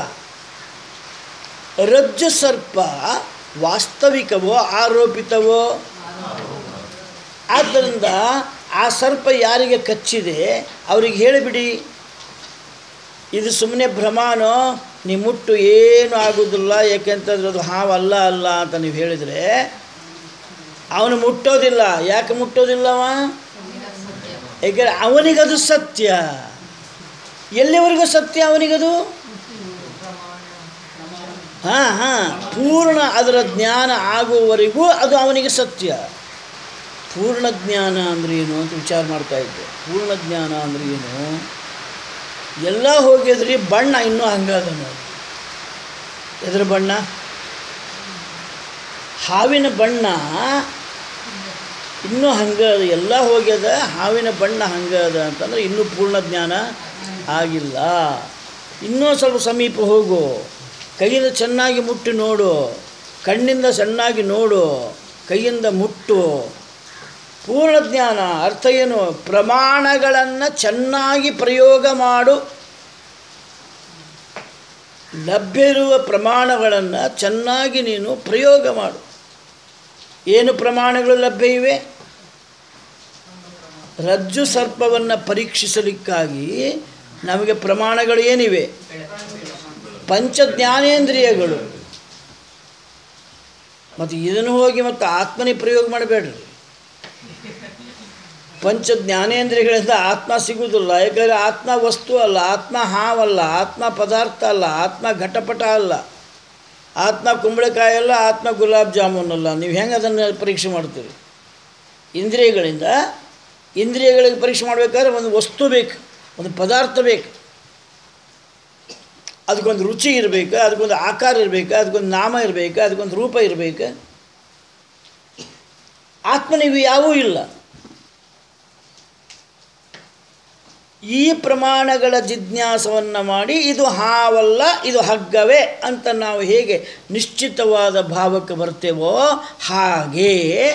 ರಜ್ಜು ಸರ್ಪ ವಾಸ್ತವಿಕವೋ ಆರೋಪಿತವೋ ಆದ್ದರಿಂದ ಆ ಸರ್ಪ ಯಾರಿಗೆ ಕಚ್ಚಿದೆ ಅವ್ರಿಗೆ ಹೇಳಿಬಿಡಿ ಇದು ಸುಮ್ಮನೆ ಭ್ರಮಾನೋ ನೀ ಮುಟ್ಟು ಏನು ಆಗೋದಿಲ್ಲ ಯಾಕೆಂತಂದ್ರೆ ಅದು ಹಾವಲ್ಲ ಅಲ್ಲ ಅಂತ ನೀವು ಹೇಳಿದರೆ ಅವನು ಮುಟ್ಟೋದಿಲ್ಲ ಯಾಕೆ ಮುಟ್ಟೋದಿಲ್ಲವ ಯಾಕೆಂದರೆ ಅವನಿಗದು ಸತ್ಯ ಎಲ್ಲಿವರೆಗೂ ಸತ್ಯ ಅವನಿಗದು ಹಾಂ ಹಾಂ ಪೂರ್ಣ ಅದರ ಜ್ಞಾನ ಆಗುವವರೆಗೂ ಅದು ಅವನಿಗೆ ಸತ್ಯ ಪೂರ್ಣ ಜ್ಞಾನ ಅಂದ್ರೆ ಏನು ಅಂತ ವಿಚಾರ ಮಾಡ್ತಾ ಇದ್ದೆ ಪೂರ್ಣ ಜ್ಞಾನ ಅಂದ್ರೆ ಏನು ಎಲ್ಲ ಹೋಗಿದ್ರಿ ಬಣ್ಣ ಇನ್ನೂ ಹಂಗದ ನೋಡಿ ಎದ್ರ ಬಣ್ಣ ಹಾವಿನ ಬಣ್ಣ ಇನ್ನೂ ಹಂಗೆ ಅದ ಎಲ್ಲ ಹೋಗ್ಯದ ಹಾವಿನ ಬಣ್ಣ ಹಂಗೆ ಅದ ಅಂತಂದ್ರೆ ಇನ್ನೂ ಪೂರ್ಣ ಜ್ಞಾನ ಆಗಿಲ್ಲ ಇನ್ನೂ ಸ್ವಲ್ಪ ಸಮೀಪ ಹೋಗು ಕೈಯಿಂದ ಚೆನ್ನಾಗಿ ಮುಟ್ಟಿ ನೋಡು ಕಣ್ಣಿಂದ ಚೆನ್ನಾಗಿ ನೋಡು ಕೈಯಿಂದ ಮುಟ್ಟು ಪೂರ್ಣ ಜ್ಞಾನ ಅರ್ಥ ಏನು ಪ್ರಮಾಣಗಳನ್ನು ಚೆನ್ನಾಗಿ ಪ್ರಯೋಗ ಮಾಡು ಲಭ್ಯ ಇರುವ ಪ್ರಮಾಣಗಳನ್ನು ಚೆನ್ನಾಗಿ ನೀನು ಪ್ರಯೋಗ ಮಾಡು ಏನು ಪ್ರಮಾಣಗಳು ಲಭ್ಯ ಇವೆ ರಜ್ಜು ಸರ್ಪವನ್ನು ಪರೀಕ್ಷಿಸಲಿಕ್ಕಾಗಿ ನಮಗೆ ಪ್ರಮಾಣಗಳು ಏನಿವೆ ಪಂಚ ಜ್ಞಾನೇಂದ್ರಿಯಗಳು ಮತ್ತು ಇದನ್ನು ಹೋಗಿ ಮತ್ತು ಆತ್ಮನೇ ಪ್ರಯೋಗ ಮಾಡಬೇಡ್ರಿ ಪಂಚ ಜ್ಞಾನೇಂದ್ರಿಯಗಳಿಂದ ಆತ್ಮ ಸಿಗುವುದಿಲ್ಲ ಯಾಕಂದರೆ ಆತ್ಮ ವಸ್ತು ಅಲ್ಲ ಆತ್ಮ ಹಾವಲ್ಲ ಆತ್ಮ ಪದಾರ್ಥ ಅಲ್ಲ ಆತ್ಮ ಘಟಪಟ ಅಲ್ಲ ಆತ್ಮ ಕುಂಬಳಕಾಯಿ ಅಲ್ಲ ಆತ್ಮ ಗುಲಾಬ್ ಜಾಮೂನ್ ಅಲ್ಲ ನೀವು ಹೆಂಗೆ ಅದನ್ನು ಪರೀಕ್ಷೆ ಮಾಡ್ತೀರಿ ಇಂದ್ರಿಯಗಳಿಂದ ಇಂದ್ರಿಯಗಳಿಗೆ ಪರೀಕ್ಷೆ ಮಾಡಬೇಕಾದ್ರೆ ಒಂದು ವಸ್ತು ಬೇಕು ಒಂದು ಪದಾರ್ಥ ಬೇಕು ಅದಕ್ಕೊಂದು ರುಚಿ ಇರಬೇಕು ಅದಕ್ಕೊಂದು ಆಕಾರ ಇರಬೇಕು ಅದಕ್ಕೊಂದು ನಾಮ ಇರಬೇಕು ಅದಕ್ಕೊಂದು ರೂಪ ಇರಬೇಕು ಆತ್ಮನಿಗೆ ಯಾವೂ ಇಲ್ಲ ಈ ಪ್ರಮಾಣಗಳ ಜಿಜ್ಞಾಸವನ್ನು ಮಾಡಿ ಇದು ಹಾವಲ್ಲ ಇದು ಹಗ್ಗವೇ ಅಂತ ನಾವು ಹೇಗೆ ನಿಶ್ಚಿತವಾದ ಭಾವಕ್ಕೆ ಬರ್ತೇವೋ ಹಾಗೆ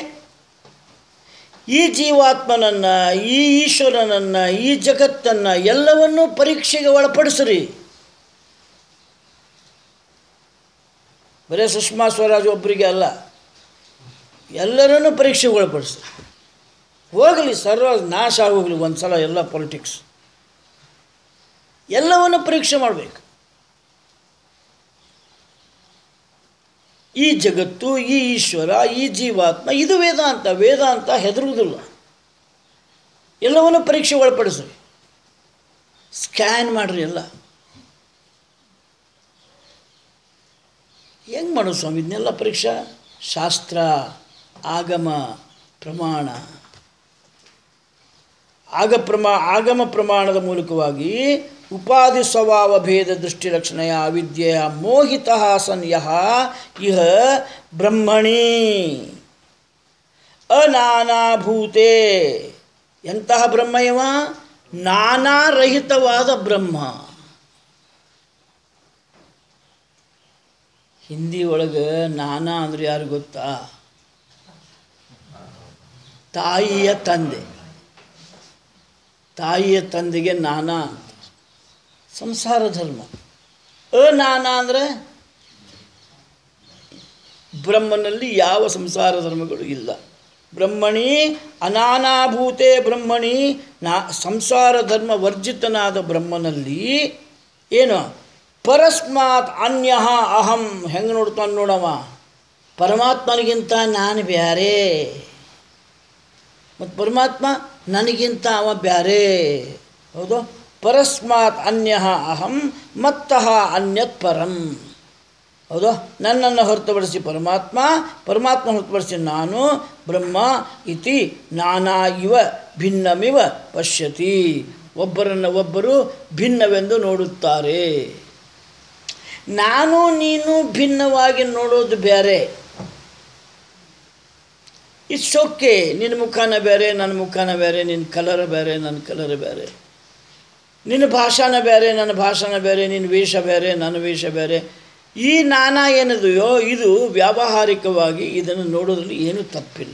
ಈ ಜೀವಾತ್ಮನನ್ನು ಈ ಈಶ್ವರನನ್ನು ಈ ಜಗತ್ತನ್ನು ಎಲ್ಲವನ್ನೂ ಪರೀಕ್ಷೆಗೆ ಒಳಪಡಿಸ್ರಿ ಬರೀ ಸುಷ್ಮಾ ಸ್ವರಾಜ್ ಒಬ್ಬರಿಗೆ ಅಲ್ಲ ಎಲ್ಲರನ್ನೂ ಪರೀಕ್ಷೆಗೆ ಒಳಪಡಿಸ್ರಿ ಹೋಗಲಿ ಸರ್ವ ನಾಶ ಆಗೋಗಲಿ ಒಂದು ಸಲ ಎಲ್ಲ ಪೊಲಿಟಿಕ್ಸ್ ಎಲ್ಲವನ್ನು ಪರೀಕ್ಷೆ ಮಾಡಬೇಕು ಈ ಜಗತ್ತು ಈ ಈಶ್ವರ ಈ ಜೀವಾತ್ಮ ಇದು ವೇದಾಂತ ವೇದಾಂತ ಹೆದರುವುದಿಲ್ಲ ಎಲ್ಲವನ್ನು ಪರೀಕ್ಷೆ ಒಳಪಡಿಸ್ರಿ ಸ್ಕ್ಯಾನ್ ಮಾಡಿರಿ ಎಲ್ಲ ಹೆಂಗೆ ಮಾಡೋದು ಸ್ವಾಮಿ ಇದನ್ನೆಲ್ಲ ಪರೀಕ್ಷಾ ಶಾಸ್ತ್ರ ಆಗಮ ಪ್ರಮಾಣ ಆಗ ಪ್ರಮಾ ಆಗಮ ಪ್ರಮಾಣದ ಮೂಲಕವಾಗಿ ಉಪಾಧಿ ಸ್ವಭಾವ ಭೇದ ದೃಷ್ಟಿ ಲಕ್ಷಣೆಯ ಅವಿದ್ಯೆಯ ಮೋಹಿತ ಸನ್ ಯಹ ಇಹ ಬ್ರಹ್ಮಣಿ ಅನಾನಾಭೂತೆ ಎಂತಹ ಬ್ರಹ್ಮ ಇವ ನಾನಾರಹಿತವಾದ ಬ್ರಹ್ಮ ಹಿಂದಿ ಒಳಗೆ ನಾನಾ ಅಂದ್ರೆ ಯಾರು ಗೊತ್ತಾ ತಾಯಿಯ ತಂದೆ ತಾಯಿಯ ತಂದೆಗೆ ನಾನಾ ಅಂತ ಸಂಸಾರ ಧರ್ಮ ಅನಾನಾ ಅಂದರೆ ಬ್ರಹ್ಮನಲ್ಲಿ ಯಾವ ಸಂಸಾರ ಧರ್ಮಗಳು ಇಲ್ಲ ಬ್ರಹ್ಮಣಿ ಅನಾನಾಭೂತೆ ಬ್ರಹ್ಮಣಿ ನಾ ಸಂಸಾರ ಧರ್ಮ ವರ್ಜಿತನಾದ ಬ್ರಹ್ಮನಲ್ಲಿ ಏನು ಪರಸ್ಮಾತ್ ಅನ್ಯ ಅಹಂ ಹೆಂಗೆ ನೋಡ್ತಾನೆ ನೋಡವ ಪರಮಾತ್ಮನಿಗಿಂತ ನಾನು ಬ್ಯಾರೆ ಮತ್ತು ಪರಮಾತ್ಮ ನನಗಿಂತ ಅವ ಬ್ಯಾರೆ ಹೌದು ಪರಸ್ಮಾತ್ ಅನ್ಯ ಅಹಂ ಮತ್ತಃ ಅನ್ಯತ್ ಪರಂ ಹೌದು ನನ್ನನ್ನು ಹೊರತುಪಡಿಸಿ ಪರಮಾತ್ಮ ಪರಮಾತ್ಮ ಹೊರತುಪಡಿಸಿ ನಾನು ಬ್ರಹ್ಮ ಇತಿ ನಾನಾ ಇವ ಭಿನ್ನಮಿವ ಪಶ್ಯತಿ ಒಬ್ಬರನ್ನು ಒಬ್ಬರು ಭಿನ್ನವೆಂದು ನೋಡುತ್ತಾರೆ ನಾನು ನೀನು ಭಿನ್ನವಾಗಿ ನೋಡೋದು ಬೇರೆ ಇಟ್ಸ್ ಓಕೆ ನಿನ್ನ ಮುಖಾನ ಬೇರೆ ನನ್ನ ಮುಖಾನ ಬೇರೆ ನಿನ್ನ ಕಲರ್ ಬೇರೆ ನನ್ನ ಕಲರ್ ಬೇರೆ ನಿನ್ನ ಭಾಷಾನ ಬೇರೆ ನನ್ನ ಭಾಷಾನ ಬೇರೆ ನಿನ್ನ ವೇಷ ಬೇರೆ ನನ್ನ ವೇಷ ಬೇರೆ ಈ ನಾನಾ ಏನಿದೆಯೋ ಇದು ವ್ಯಾವಹಾರಿಕವಾಗಿ ಇದನ್ನು ನೋಡೋದ್ರಲ್ಲಿ ಏನೂ ತಪ್ಪಿಲ್ಲ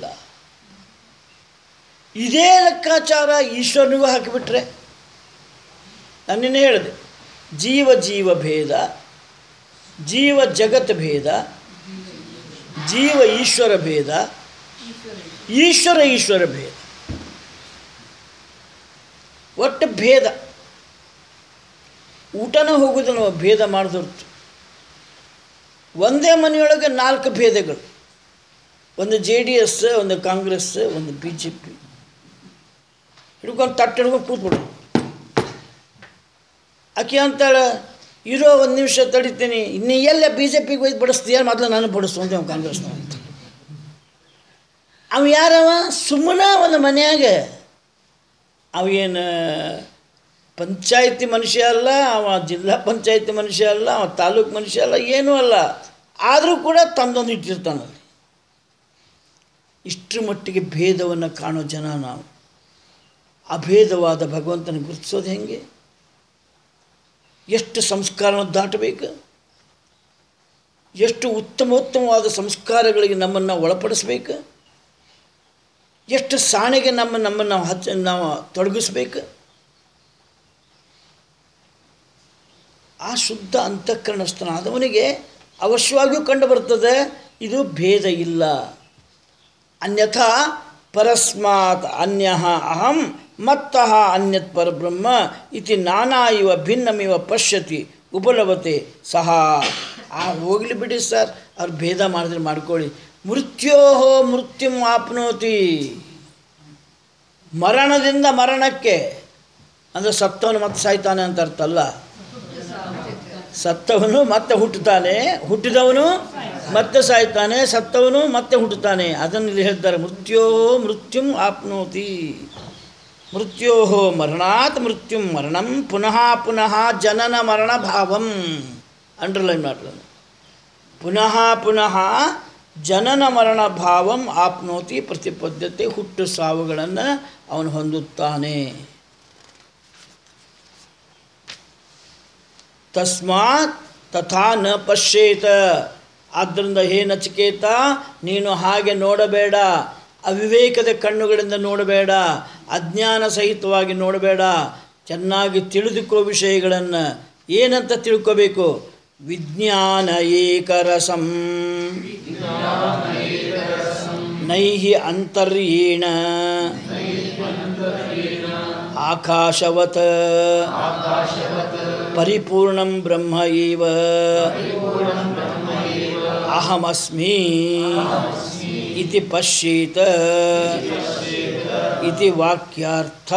ಇದೇ ಲೆಕ್ಕಾಚಾರ ಈಶ್ವರನಿಗೂ ಹಾಕಿಬಿಟ್ರೆ ನಾನು ನಿನ್ನೆ ಹೇಳಿದೆ ಜೀವ ಜೀವ ಭೇದ ಜೀವ ಜಗತ್ ಭೇದ ಜೀವ ಈಶ್ವರ ಭೇದ ಈಶ್ವರ ಈಶ್ವರ ಭೇದ ಒಟ್ಟು ಭೇದ ಊಟನ ಹೋಗೋದು ನಾವು ಭೇದ ಮಾಡಿದೊರ್ತು ಒಂದೇ ಮನೆಯೊಳಗೆ ನಾಲ್ಕು ಭೇದಗಳು ಒಂದು ಜೆ ಡಿ ಎಸ್ ಒಂದು ಕಾಂಗ್ರೆಸ್ ಒಂದು ಬಿ ಜೆ ಪಿ ಹಿಡ್ಕೊಂಡು ತಟ್ಟು ಹಿಡ್ಕೊಂಡು ಕೂತ್ಬಿಡು ಆಕೆ ಅಂತಾಳೆ ಇರೋ ಒಂದು ನಿಮಿಷ ತಡಿತೀನಿ ಇನ್ನು ಎಲ್ಲ ಬಿ ಜೆ ಪಿಗೆ ಒಯ್ದು ಬಡಿಸ್ತೀಯ ಮೊದಲು ನಾನು ಬಡಿಸ್ತು ಅಂತ ಅವ್ನು ಕಾಂಗ್ರೆಸ್ನ ಅಂತ ಅವ ಯಾರವ ಸುಮ್ಮನೆ ಒಂದು ಮನ್ಯಾಗ ಅವೇನು ಪಂಚಾಯತಿ ಮನುಷ್ಯ ಅಲ್ಲ ಅವ ಜಿಲ್ಲಾ ಪಂಚಾಯತಿ ಮನುಷ್ಯ ಅಲ್ಲ ಅವ ತಾಲೂಕು ಮನುಷ್ಯ ಅಲ್ಲ ಏನೂ ಅಲ್ಲ ಆದರೂ ಕೂಡ ತಂದೊಂದು ಇಟ್ಟಿರ್ತಾನಲ್ಲಿ ಇಷ್ಟರ ಮಟ್ಟಿಗೆ ಭೇದವನ್ನು ಕಾಣೋ ಜನ ನಾವು ಅಭೇದವಾದ ಭಗವಂತನ ಗುರುತಿಸೋದು ಹೆಂಗೆ ಎಷ್ಟು ಸಂಸ್ಕಾರವನ್ನು ದಾಟಬೇಕು ಎಷ್ಟು ಉತ್ತಮೋತ್ತಮವಾದ ಸಂಸ್ಕಾರಗಳಿಗೆ ನಮ್ಮನ್ನು ಒಳಪಡಿಸ್ಬೇಕು ಎಷ್ಟು ಸಾಣಿಗೆ ನಮ್ಮ ನಮ್ಮನ್ನು ನಾವು ಹಚ್ಚ ನಾವು ತೊಡಗಿಸ್ಬೇಕು ಆ ಶುದ್ಧ ಅಂತಃಕರಣಸ್ಥನಾದವನಿಗೆ ಅವಶ್ಯವಾಗಿಯೂ ಕಂಡು ಬರ್ತದೆ ಇದು ಭೇದ ಇಲ್ಲ ಅನ್ಯಥಾ ಪರಸ್ಮಾತ್ ಅನ್ಯ ಅಹಂ ಮತ್ತಃ ಅನ್ಯತ್ ಪರಬ್ರಹ್ಮ ಇತಿ ನಾನಾ ಇವ ಭಿನ್ನಮಿವ ಪಶ್ಯತಿ ಉಪಲಭತೆ ಸಹ ಆ ಹೋಗಲಿ ಬಿಡಿ ಸರ್ ಅವ್ರು ಭೇದ ಮಾಡಿದ್ರೆ ಮಾಡ್ಕೊಳ್ಳಿ ಮೃತ್ಯೋ ಮೃತ್ಯುಂ ಆಪ್ನೋತಿ ಮರಣದಿಂದ ಮರಣಕ್ಕೆ ಅಂದರೆ ಸತ್ತವನು ಮತ್ತೆ ಸಾಯ್ತಾನೆ ಅಂತ ಅರ್ಥ ಅಲ್ಲ ಸತ್ತವನು ಮತ್ತೆ ಹುಟ್ಟುತ್ತಾನೆ ಹುಟ್ಟಿದವನು ಮತ್ತೆ ಸಾಯ್ತಾನೆ ಸತ್ತವನು ಮತ್ತೆ ಹುಟ್ಟುತ್ತಾನೆ ಅದನ್ನು ಇಲ್ಲಿ ಹೇಳ್ತಾರೆ ಮೃತ್ಯೋ ಮೃತ್ಯುಂ ಆಪ್ನೋತಿ ಮೃತ್ಯೋ ಮರಣಾತ್ ಮೃತ್ಯುಂ ಮರಣಂ ಪುನಃ ಪುನಃ ಜನನ ಮರಣ ಭಾವಂ ಅಂಡರ್ಲೈನ್ ಮಾಡ್ತಾನೆ ಪುನಃ ಪುನಃ ಜನನ ಮರಣ ಭಾವಂ ಆಪ್ನೋತಿ ಪ್ರತಿಪದ್ಯತೆ ಹುಟ್ಟು ಸಾವುಗಳನ್ನು ಅವನು ಹೊಂದುತ್ತಾನೆ ತಸ್ಮಾತ್ ತಥಾ ನ ಪಶ್ಯೇತ ಆದ್ದರಿಂದ ಹೇ ನಚಿಕೇತ ನೀನು ಹಾಗೆ ನೋಡಬೇಡ ಅವಿವೇಕದ ಕಣ್ಣುಗಳಿಂದ ನೋಡಬೇಡ ಅಜ್ಞಾನ ಸಹಿತವಾಗಿ ನೋಡಬೇಡ ಚೆನ್ನಾಗಿ ತಿಳಿದುಕೋ ವಿಷಯಗಳನ್ನು ಏನಂತ ತಿಳ್ಕೋಬೇಕು ವಿಜ್ಞಾನ ಏಕರಸಂ ನೈಹಿ ಅಂತರ್ಯೇಣ ಆಕಾಶವತ್ ಪರಿಪೂರ್ಣಂ ಬ್ರಹ್ಮ ಏವ ಅಹಮಸ್ಮಿ ಇತಿ ಪಶ್ಯೇತ ಇತಿ ವಾಕ್ಯಾರ್ಥ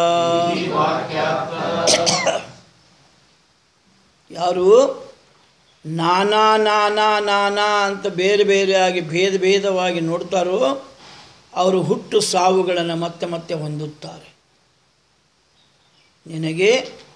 ಯಾರು ನಾನಾ ನಾನಾ ನಾನಾ ಅಂತ ಬೇರೆ ಬೇರೆಯಾಗಿ ಭೇದ ಭೇದವಾಗಿ ನೋಡ್ತಾರೋ ಅವರು ಹುಟ್ಟು ಸಾವುಗಳನ್ನು ಮತ್ತೆ ಮತ್ತೆ ಹೊಂದುತ್ತಾರೆ ನಿನಗೆ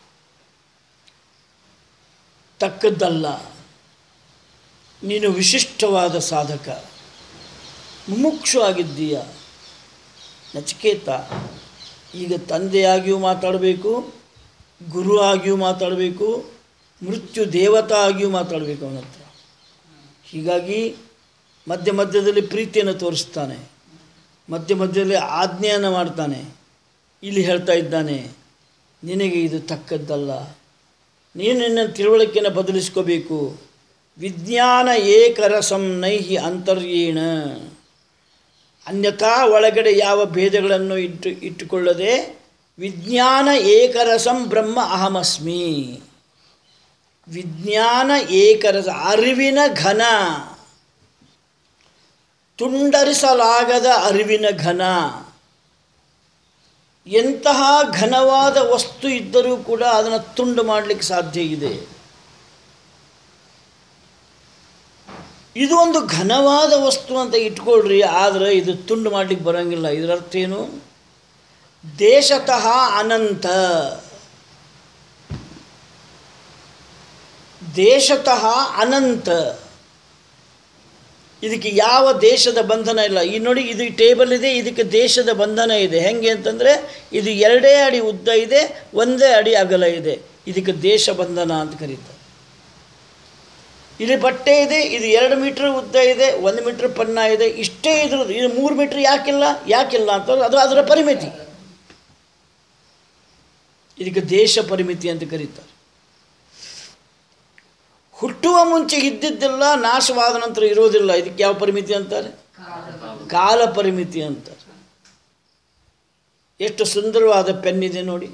ತಕ್ಕದ್ದಲ್ಲ ನೀನು ವಿಶಿಷ್ಟವಾದ ಸಾಧಕ ಮುಮುಕ್ಷು ಆಗಿದ್ದೀಯ ನಚಿಕೇತ ಈಗ ತಂದೆಯಾಗಿಯೂ ಮಾತಾಡಬೇಕು ಗುರು ಆಗಿಯೂ ಮಾತಾಡಬೇಕು ಮೃತ್ಯು ದೇವತಾ ಆಗಿಯೂ ಮಾತಾಡಬೇಕು ಅವನ ಹತ್ರ ಹೀಗಾಗಿ ಮಧ್ಯ ಮಧ್ಯದಲ್ಲಿ ಪ್ರೀತಿಯನ್ನು ತೋರಿಸ್ತಾನೆ ಮಧ್ಯ ಮಧ್ಯದಲ್ಲಿ ಆಜ್ಞೆಯನ್ನು ಮಾಡ್ತಾನೆ ಇಲ್ಲಿ ಹೇಳ್ತಾ ಇದ್ದಾನೆ ನಿನಗೆ ಇದು ತಕ್ಕದ್ದಲ್ಲ ನೀನು ನಿನ್ನ ತಿಳುವಳಿಕೆಯನ್ನು ಬದಲಿಸ್ಕೋಬೇಕು ವಿಜ್ಞಾನ ಏಕರಸಂ ನೈಹಿ ಅಂತರ್ಯೇಣ ಅನ್ಯಥಾ ಒಳಗಡೆ ಯಾವ ಭೇದಗಳನ್ನು ಇಟ್ಟು ಇಟ್ಟುಕೊಳ್ಳದೆ ವಿಜ್ಞಾನ ಏಕರಸಂ ಬ್ರಹ್ಮ ಅಹಮಸ್ಮಿ ವಿಜ್ಞಾನ ಏಕರಸ ಅರಿವಿನ ಘನ ತುಂಡರಿಸಲಾಗದ ಅರಿವಿನ ಘನ ಎಂತಹ ಘನವಾದ ವಸ್ತು ಇದ್ದರೂ ಕೂಡ ಅದನ್ನು ತುಂಡು ಮಾಡಲಿಕ್ಕೆ ಸಾಧ್ಯ ಇದೆ ಇದು ಒಂದು ಘನವಾದ ವಸ್ತು ಅಂತ ಇಟ್ಕೊಳ್ರಿ ಆದರೆ ಇದು ತುಂಡು ಮಾಡಲಿಕ್ಕೆ ಬರೋಂಗಿಲ್ಲ ಇದರ ಅರ್ಥ ಏನು ದೇಶತಃ ಅನಂತ ದೇಶತಃ ಅನಂತ ಇದಕ್ಕೆ ಯಾವ ದೇಶದ ಬಂಧನ ಇಲ್ಲ ಈ ನೋಡಿ ಇದು ಟೇಬಲ್ ಇದೆ ಇದಕ್ಕೆ ದೇಶದ ಬಂಧನ ಇದೆ ಹೆಂಗೆ ಅಂತಂದರೆ ಇದು ಎರಡೇ ಅಡಿ ಉದ್ದ ಇದೆ ಒಂದೇ ಅಡಿ ಅಗಲ ಇದೆ ಇದಕ್ಕೆ ದೇಶ ಬಂಧನ ಅಂತ ಕರೀತಾರೆ ಇಲ್ಲಿ ಬಟ್ಟೆ ಇದೆ ಇದು ಎರಡು ಮೀಟ್ರ್ ಉದ್ದ ಇದೆ ಒಂದು ಮೀಟ್ರ್ ಪನ್ನ ಇದೆ ಇಷ್ಟೇ ಇದ್ರದ್ದು ಇದು ಮೂರು ಮೀಟ್ರ್ ಯಾಕಿಲ್ಲ ಯಾಕಿಲ್ಲ ಅಂತ ಅದು ಅದರ ಪರಿಮಿತಿ ಇದಕ್ಕೆ ದೇಶ ಪರಿಮಿತಿ ಅಂತ ಕರೀತಾರೆ ಹುಟ್ಟುವ ಮುಂಚೆ ಇದ್ದಿದ್ದೆಲ್ಲ ನಾಶವಾದ ನಂತರ ಇರೋದಿಲ್ಲ ಇದಕ್ಕೆ ಯಾವ ಪರಿಮಿತಿ ಅಂತಾರೆ ಕಾಲ ಪರಿಮಿತಿ ಅಂತಾರೆ ಎಷ್ಟು ಸುಂದರವಾದ ಪೆನ್ ಇದೆ ನೋಡಿ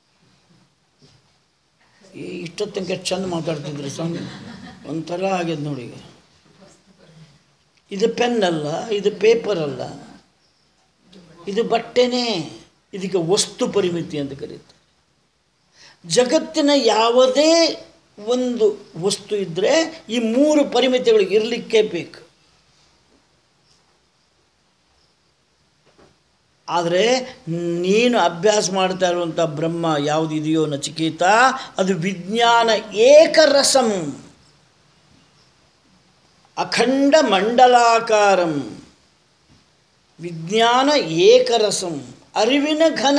ಈ ಇಷ್ಟೊತ್ತಂಕ ಚಂದ ಮಾತಾಡ್ತಿದ್ರು ಸ್ವಾಮಿ ಒಂಥರ ಆಗ್ಯದ ನೋಡಿ ಈಗ ಇದು ಪೆನ್ ಅಲ್ಲ ಇದು ಪೇಪರ್ ಅಲ್ಲ ಇದು ಬಟ್ಟೆನೇ ಇದಕ್ಕೆ ವಸ್ತು ಪರಿಮಿತಿ ಅಂತ ಕರೀತಾರೆ ಜಗತ್ತಿನ ಯಾವುದೇ ಒಂದು ವಸ್ತು ಇದ್ದರೆ ಈ ಮೂರು ಪರಿಮಿತಿಗಳು ಇರಲಿಕ್ಕೆ ಬೇಕು ಆದರೆ ನೀನು ಅಭ್ಯಾಸ ಮಾಡ್ತಾ ಇರುವಂಥ ಬ್ರಹ್ಮ ಯಾವುದಿದೆಯೋ ನಚಿಕೇತ ಅದು ವಿಜ್ಞಾನ ಏಕರಸಂ ಅಖಂಡ ಮಂಡಲಾಕಾರಂ ವಿಜ್ಞಾನ ಏಕರಸಂ ಅರಿವಿನ ಘನ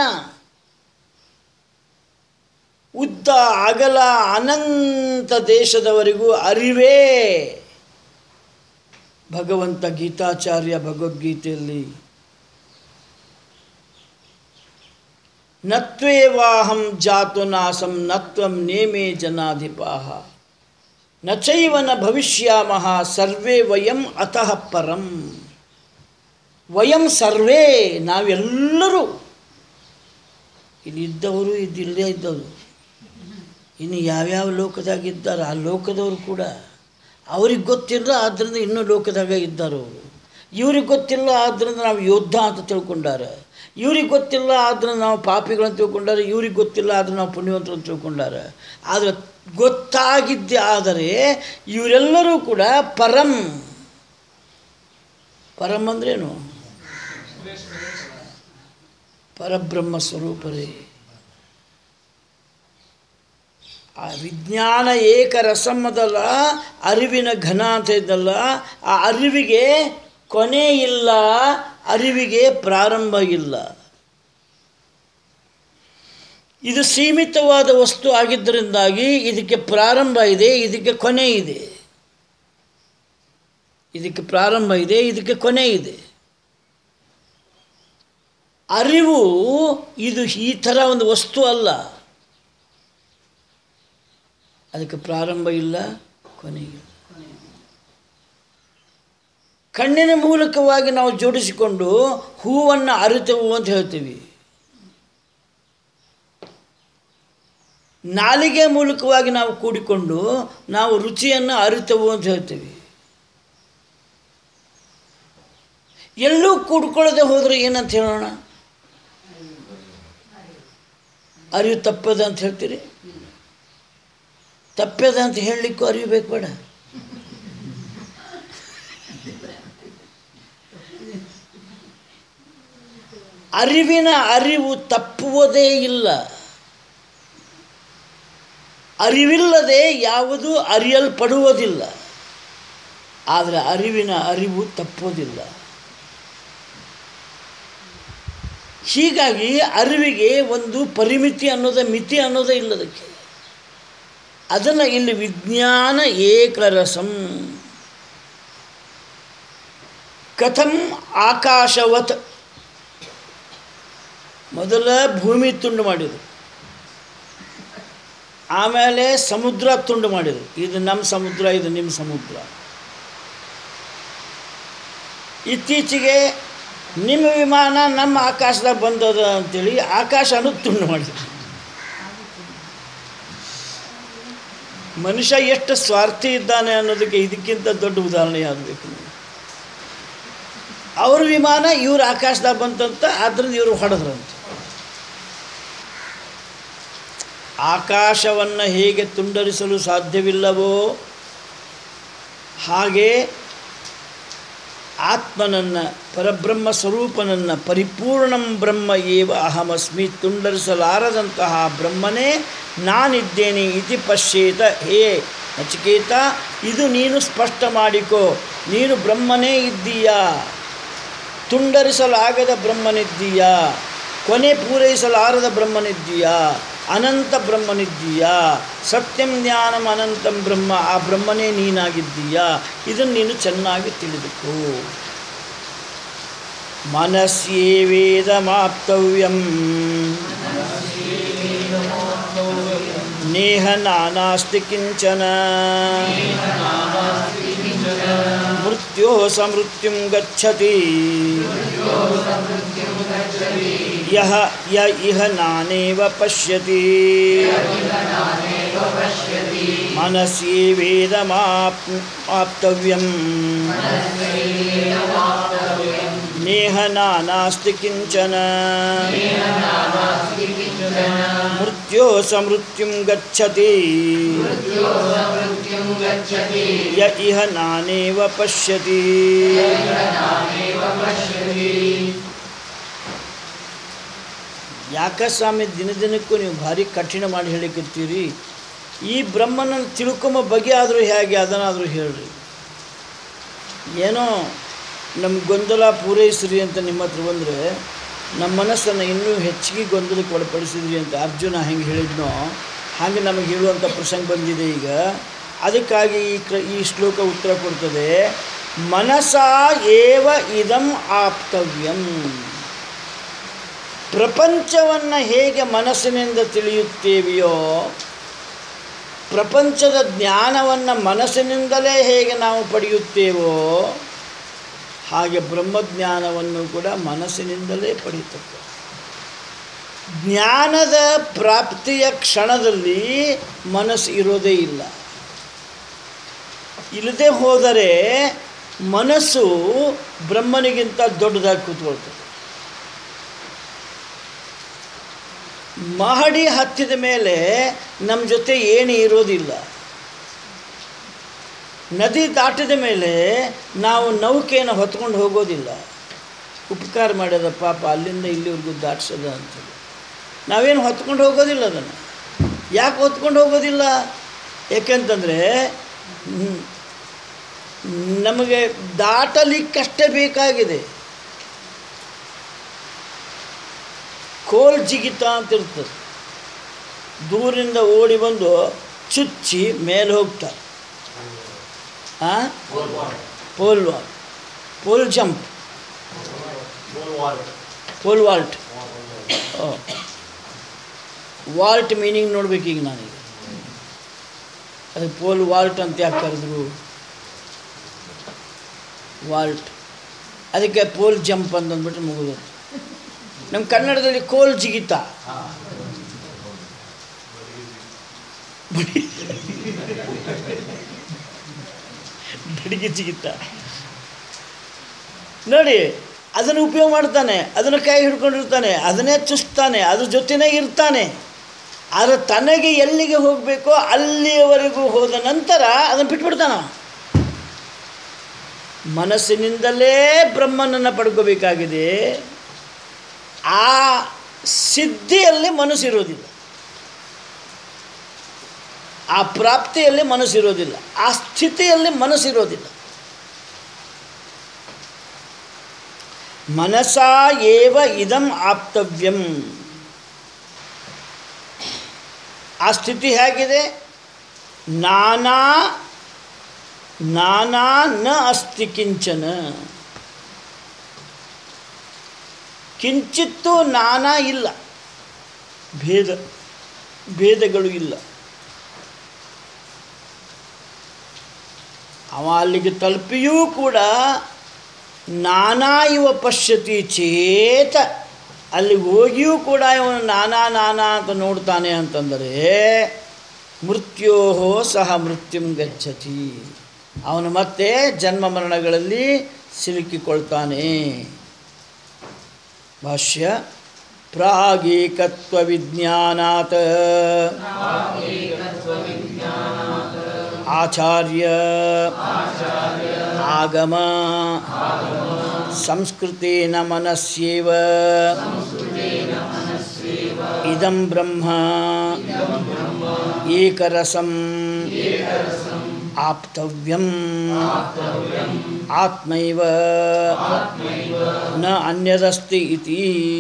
ಉದ್ದ ಅಗಲ ಅನಂತ ದೇಶದವರೆಗೂ ಅರಿವೇ ಭಗವಂತ ಗೀತಾಚಾರ್ಯ ಭಗವದ್ಗೀತೆಯಲ್ಲಿ ನತ್ವೇವಾಹಂ ಜಾತು ನಾಸಂ ನತ್ವಂ ನೇಮೇ ಜನಾಧಿಪಾಹ ನ ಚೈವ ನ ಭವಿಷ್ಯಾಮಃ ಸರ್ವೇ ವಯಂ ಅತಃ ಪರಂ ವಯಂ ಸರ್ವೇ ನಾವೆಲ್ಲರೂ ಇಲ್ಲಿದ್ದವರು ಇದಿಲ್ಲೇ ಇದ್ದವರು ಇನ್ನು ಯಾವ್ಯಾವ ಲೋಕದಾಗ ಇದ್ದಾರೆ ಆ ಲೋಕದವರು ಕೂಡ ಅವ್ರಿಗೆ ಗೊತ್ತಿಲ್ಲ ಆದ್ದರಿಂದ ಇನ್ನೂ ಲೋಕದಾಗ ಇದ್ದಾರೆ ಅವರು ಇವ್ರಿಗೆ ಗೊತ್ತಿಲ್ಲ ಆದ್ದರಿಂದ ನಾವು ಯೋಧ ಅಂತ ತಿಳ್ಕೊಂಡಾರೆ ಇವ್ರಿಗೆ ಗೊತ್ತಿಲ್ಲ ಆದ್ದರಿಂದ ನಾವು ಪಾಪಿಗಳಂತ ತಿಳ್ಕೊಂಡಾರೆ ಇವ್ರಿಗೆ ಗೊತ್ತಿಲ್ಲ ಆದ್ರೆ ನಾವು ಪುಣ್ಯವಂತರು ಅಂತ ತಿಳ್ಕೊಂಡಾರೆ ಆದರೆ ಗೊತ್ತಾಗಿದ್ದೇ ಆದರೆ ಇವರೆಲ್ಲರೂ ಕೂಡ ಪರಂ ಪರಂ ಅಂದ್ರೇನು ಪರಬ್ರಹ್ಮ ಸ್ವರೂಪರೇ ಆ ವಿಜ್ಞಾನ ಏಕರಸಮ್ಮದಲ್ಲ ಅರಿವಿನ ಘನ ಅಂತ ಇದ್ದಲ್ಲ ಆ ಅರಿವಿಗೆ ಕೊನೆ ಇಲ್ಲ ಅರಿವಿಗೆ ಪ್ರಾರಂಭ ಇಲ್ಲ ಇದು ಸೀಮಿತವಾದ ವಸ್ತು ಆಗಿದ್ದರಿಂದಾಗಿ ಇದಕ್ಕೆ ಪ್ರಾರಂಭ ಇದೆ ಇದಕ್ಕೆ ಕೊನೆ ಇದೆ ಇದಕ್ಕೆ ಪ್ರಾರಂಭ ಇದೆ ಇದಕ್ಕೆ ಕೊನೆ ಇದೆ ಅರಿವು ಇದು ಈ ಥರ ಒಂದು ವಸ್ತು ಅಲ್ಲ ಅದಕ್ಕೆ ಪ್ರಾರಂಭ ಇಲ್ಲ ಕೊನೆ ಇಲ್ಲ ಕಣ್ಣಿನ ಮೂಲಕವಾಗಿ ನಾವು ಜೋಡಿಸಿಕೊಂಡು ಹೂವನ್ನು ಅರಿತೆವು ಅಂತ ಹೇಳ್ತೀವಿ ನಾಲಿಗೆ ಮೂಲಕವಾಗಿ ನಾವು ಕೂಡಿಕೊಂಡು ನಾವು ರುಚಿಯನ್ನು ಅರಿತೆವು ಅಂತ ಹೇಳ್ತೀವಿ ಎಲ್ಲೂ ಕೂಡ್ಕೊಳ್ಳದೆ ಹೋದರೆ ಏನಂತ ಹೇಳೋಣ ಅರಿವು ತಪ್ಪದ ಅಂತ ಹೇಳ್ತೀರಿ ತಪ್ಪದ ಅಂತ ಹೇಳಲಿಕ್ಕೂ ಅರಿವು ಬೇಕು ಬೇಡ ಅರಿವಿನ ಅರಿವು ತಪ್ಪುವುದೇ ಇಲ್ಲ ಅರಿವಿಲ್ಲದೆ ಯಾವುದು ಅರಿಯಲ್ಪಡುವುದಿಲ್ಲ ಆದರೆ ಅರಿವಿನ ಅರಿವು ತಪ್ಪೋದಿಲ್ಲ ಹೀಗಾಗಿ ಅರಿವಿಗೆ ಒಂದು ಪರಿಮಿತಿ ಅನ್ನೋದ ಮಿತಿ ಅನ್ನೋದೇ ಇಲ್ಲದಕ್ಕೆ ಅದನ್ನು ಇಲ್ಲಿ ವಿಜ್ಞಾನ ಏಕರಸಂ ಕಥಂ ಆಕಾಶವತ್ ಮೊದಲ ಭೂಮಿ ತುಂಡು ಮಾಡಿದರು ಆಮೇಲೆ ಸಮುದ್ರ ತುಂಡು ಮಾಡಿದರು ಇದು ನಮ್ಮ ಸಮುದ್ರ ಇದು ನಿಮ್ಮ ಸಮುದ್ರ ಇತ್ತೀಚೆಗೆ ನಿಮ್ಮ ವಿಮಾನ ನಮ್ಮ ಆಕಾಶದಾಗ ಬಂದದ ಅಂತೇಳಿ ಆಕಾಶ ಅನ್ನೋದು ತುಂಡು ಮಾಡಿದ್ರು ಮನುಷ್ಯ ಎಷ್ಟು ಸ್ವಾರ್ಥಿ ಇದ್ದಾನೆ ಅನ್ನೋದಕ್ಕೆ ಇದಕ್ಕಿಂತ ದೊಡ್ಡ ಉದಾಹರಣೆ ಆಗಬೇಕು ಅವ್ರ ವಿಮಾನ ಇವ್ರ ಆಕಾಶದಾಗ ಬಂತಂತ ಆದ್ರಿಂದ ಇವರು ಹೊಡೆದ್ರಂತ ಆಕಾಶವನ್ನು ಹೇಗೆ ತುಂಡರಿಸಲು ಸಾಧ್ಯವಿಲ್ಲವೋ ಹಾಗೆ ಆತ್ಮನನ್ನು ಪರಬ್ರಹ್ಮ ಸ್ವರೂಪನನ್ನು ಪರಿಪೂರ್ಣಂ ಬ್ರಹ್ಮ ಏವ ಅಹಮಸ್ಮಿ ತುಂಡರಿಸಲಾರದಂತಹ ಬ್ರಹ್ಮನೇ ನಾನಿದ್ದೇನೆ ಇತಿ ಪಶ್ಯೇತ ಹೇ ನಚಿಕೇತ ಇದು ನೀನು ಸ್ಪಷ್ಟ ಮಾಡಿಕೋ ನೀನು ಬ್ರಹ್ಮನೇ ಇದ್ದೀಯಾ ತುಂಡರಿಸಲಾಗದ ಬ್ರಹ್ಮನಿದ್ದೀಯಾ ಕೊನೆ ಪೂರೈಸಲಾರದ ಬ್ರಹ್ಮನಿದ್ದೀಯಾ ಅನಂತ ಬ್ರಹ್ಮನಿದ್ದೀಯಾ ಸತ್ಯಂ ಜ್ಞಾನಂ ಅನಂತಂ ಬ್ರಹ್ಮ ಆ ಬ್ರಹ್ಮನೇ ನೀನಾಗಿದ್ದೀಯಾ ಇದನ್ನು ನೀನು ಚೆನ್ನಾಗಿ ತಿಳಿದುಕೋ ಮನಸ್ಸೇ ವೇದಮಾಪ್ತವ್ಯಂ ನೇಹ ನಾನಾಸ್ತಿ ಕಿಂಚನ ಮೃತ್ಯೋ ಸಮೃತ್ಯುಂ ಗಚ್ಚತಿ ಯಹ ಯ ಇಹ ನಾನೇವ ಪಶ್ಯತಿ ಮನಸ್ಸೇ ವೇದಮಾಪ್ ಆಪ್ತವ್ಯಂ ನೇಹ ನಾನಾಸ್ತಿ ಕಿಂಚನ ಮೃತ್ಯೋ ಸಮೃತ್ಯುಂ ಗಚ್ಚತಿ ಯ ಇಹ ನಾನೇವ ಪಶ್ಯತಿ ಯಾಕ ಸ್ವಾಮಿ ದಿನ ದಿನಕ್ಕೂ ನೀವು ಭಾರಿ ಕಠಿಣ ಮಾಡಿ ಹೇಳಿಕತ್ತೀರಿ ಈ ಬ್ರಹ್ಮನನ್ನು ತಿಳ್ಕೊಂಬ ಬಗೆ ಆದರೂ ಹೇಗೆ ಅದನ್ನಾದರೂ ಹೇಳ್ರಿ ಏನೋ ನಮ್ಮ ಗೊಂದಲ ಪೂರೈಸ್ರಿ ಅಂತ ನಿಮ್ಮ ಹತ್ರ ಬಂದರೆ ನಮ್ಮ ಮನಸ್ಸನ್ನು ಇನ್ನೂ ಹೆಚ್ಚಿಗೆ ಗೊಂದಲಕ್ಕೆ ಒಳಪಡಿಸಿದ್ರಿ ಅಂತ ಅರ್ಜುನ ಹೆಂಗೆ ಹೇಳಿದ್ನೋ ಹಾಗೆ ನಮಗೆ ಹೇಳುವಂಥ ಪ್ರಸಂಗ ಬಂದಿದೆ ಈಗ ಅದಕ್ಕಾಗಿ ಈ ಕ್ರ ಈ ಶ್ಲೋಕ ಉತ್ತರ ಕೊಡ್ತದೆ ಮನಸಾ ಏವ ಇದಂ ಆಪ್ತವ್ಯಂ ಪ್ರಪಂಚವನ್ನು ಹೇಗೆ ಮನಸ್ಸಿನಿಂದ ತಿಳಿಯುತ್ತೇವೆಯೋ ಪ್ರಪಂಚದ ಜ್ಞಾನವನ್ನು ಮನಸ್ಸಿನಿಂದಲೇ ಹೇಗೆ ನಾವು ಪಡೆಯುತ್ತೇವೋ ಹಾಗೆ ಬ್ರಹ್ಮಜ್ಞಾನವನ್ನು ಕೂಡ ಮನಸ್ಸಿನಿಂದಲೇ ಪಡೆಯುತ್ತದೆ ಜ್ಞಾನದ ಪ್ರಾಪ್ತಿಯ ಕ್ಷಣದಲ್ಲಿ ಮನಸ್ಸು ಇರೋದೇ ಇಲ್ಲ ಇಲ್ಲದೆ ಹೋದರೆ ಮನಸ್ಸು ಬ್ರಹ್ಮನಿಗಿಂತ ದೊಡ್ಡದಾಗಿ ಕೂತ್ಕೊಳ್ತದೆ ಮಹಡಿ ಹತ್ತಿದ ಮೇಲೆ ನಮ್ಮ ಜೊತೆ ಏಣಿ ಇರೋದಿಲ್ಲ ನದಿ ದಾಟಿದ ಮೇಲೆ ನಾವು ನೌಕೆಯನ್ನು ಹೊತ್ಕೊಂಡು ಹೋಗೋದಿಲ್ಲ ಉಪಕಾರ ಮಾಡ್ಯದ ಪಾಪ ಅಲ್ಲಿಂದ ಇಲ್ಲಿವರೆಗೂ ದಾಟಿಸದ ಅಂತೇಳಿ ನಾವೇನು ಹೊತ್ಕೊಂಡು ಹೋಗೋದಿಲ್ಲ ಅದನ್ನು ಯಾಕೆ ಹೊತ್ಕೊಂಡು ಹೋಗೋದಿಲ್ಲ ಯಾಕೆಂತಂದರೆ ನ್- ನಮಗೆ ದಾಟಲಿಕ್ಕಷ್ಟೇ ಬೇಕಾಗಿದೆ ಕೋಲ್ ಜಿಗಿತ ಅಂತ ಇರ್ತದೆ ದೂರಿಂದ ಓಡಿ ಬಂದು ಚುಚ್ಚಿ ಮೇಲೆ ಹೋಗ್ತಾರೆ ಆ pole vault pole jump pole vault ಓ ವಾಲ್ಟ್ ಮೀನಿಂಗ್ ನೋಡ್ಬೇಕು ಈಗ ನಾನೀಗ ಅದಕ್ಕೆ ಪೋಲ್ ವಾಲ್ಟ್ ಅಂತ ಯಾಕೆ ಕರೆದ್ರು ವಾಲ್ಟ್ ಅದಕ್ಕೆ ಪೋಲ್ ಜಂಪ್ ಅಂತಂದ್ಬಿಟ್ಟು ಮುಗಿದು ನಮ್ಮ ಕನ್ನಡದಲ್ಲಿ ಕೋಲ್ ಜಿಗಿತ ಬಡಿ ಬಡಿಗೆ ಜಿಗಿತ ನೋಡಿ ಅದನ್ನು ಉಪಯೋಗ ಮಾಡ್ತಾನೆ ಅದನ್ನು ಕೈ ಹಿಡ್ಕೊಂಡಿರ್ತಾನೆ ಅದನ್ನೇ ಚುಸ್ತಾನೆ ಅದ್ರ ಜೊತೆನೇ ಇರ್ತಾನೆ ಆದರೆ ತನಗೆ ಎಲ್ಲಿಗೆ ಹೋಗಬೇಕೋ ಅಲ್ಲಿಯವರೆಗೂ ಹೋದ ನಂತರ ಅದನ್ನು ಬಿಟ್ಬಿಡ್ತಾನ ಮನಸ್ಸಿನಿಂದಲೇ ಬ್ರಹ್ಮನನ್ನು ಪಡ್ಕೋಬೇಕಾಗಿದೆ ಆ ಸಿದ್ಧಿಯಲ್ಲಿ ಮನಸ್ಸಿರೋದಿಲ್ಲ ಆ ಪ್ರಾಪ್ತಿಯಲ್ಲಿ ಮನಸ್ಸಿರೋದಿಲ್ಲ ಆ ಸ್ಥಿತಿಯಲ್ಲಿ ಮನಸ್ಸಿರೋದಿಲ್ಲ ಮನಸಾ ಏವ ಇದಂ ಆಪ್ತವ್ಯಂ ಆ ಸ್ಥಿತಿ ಹೇಗಿದೆ ನಾನಾ ನಾನಾ ನ ಅಸ್ತಿ ಕಿಂಚನ ಕಿಂಚಿತ್ತೂ ನಾನಾ ಇಲ್ಲ ಭೇದ ಭೇದಗಳು ಇಲ್ಲ ಅವ ಅಲ್ಲಿಗೆ ತಲುಪಿಯೂ ಕೂಡ ನಾನಾ ಇವ ಪಶ್ಯತಿ ಚೇತ ಅಲ್ಲಿ ಹೋಗಿಯೂ ಕೂಡ ಇವನು ನಾನಾ ನಾನಾ ಅಂತ ನೋಡ್ತಾನೆ ಅಂತಂದರೆ ಮೃತ್ಯೋ ಸಹ ಮೃತ್ಯುಂ ಗಚ್ಚತಿ ಅವನು ಮತ್ತೆ ಜನ್ಮ ಮರಣಗಳಲ್ಲಿ ಸಿಲುಕಿಕೊಳ್ತಾನೆ ಭಾಷ್ಯ ಪ್ರಾಗೇಕತ್ವ ವಿಜ್ಞಾನಾತ್ ಆಚಾರ್ಯ ಆಗಮ ಸಂಸ್ಕೃತೇನ ಮನಸ್ಯೇವ ಇದಂ ಬ್ರಹ್ಮ ಏಕರಸಂ ಆಪ್ತವ್ಯಂ ಆತ್ಮೈವ ನ ಅನ್ಯದಸ್ತಿ ಇತಿ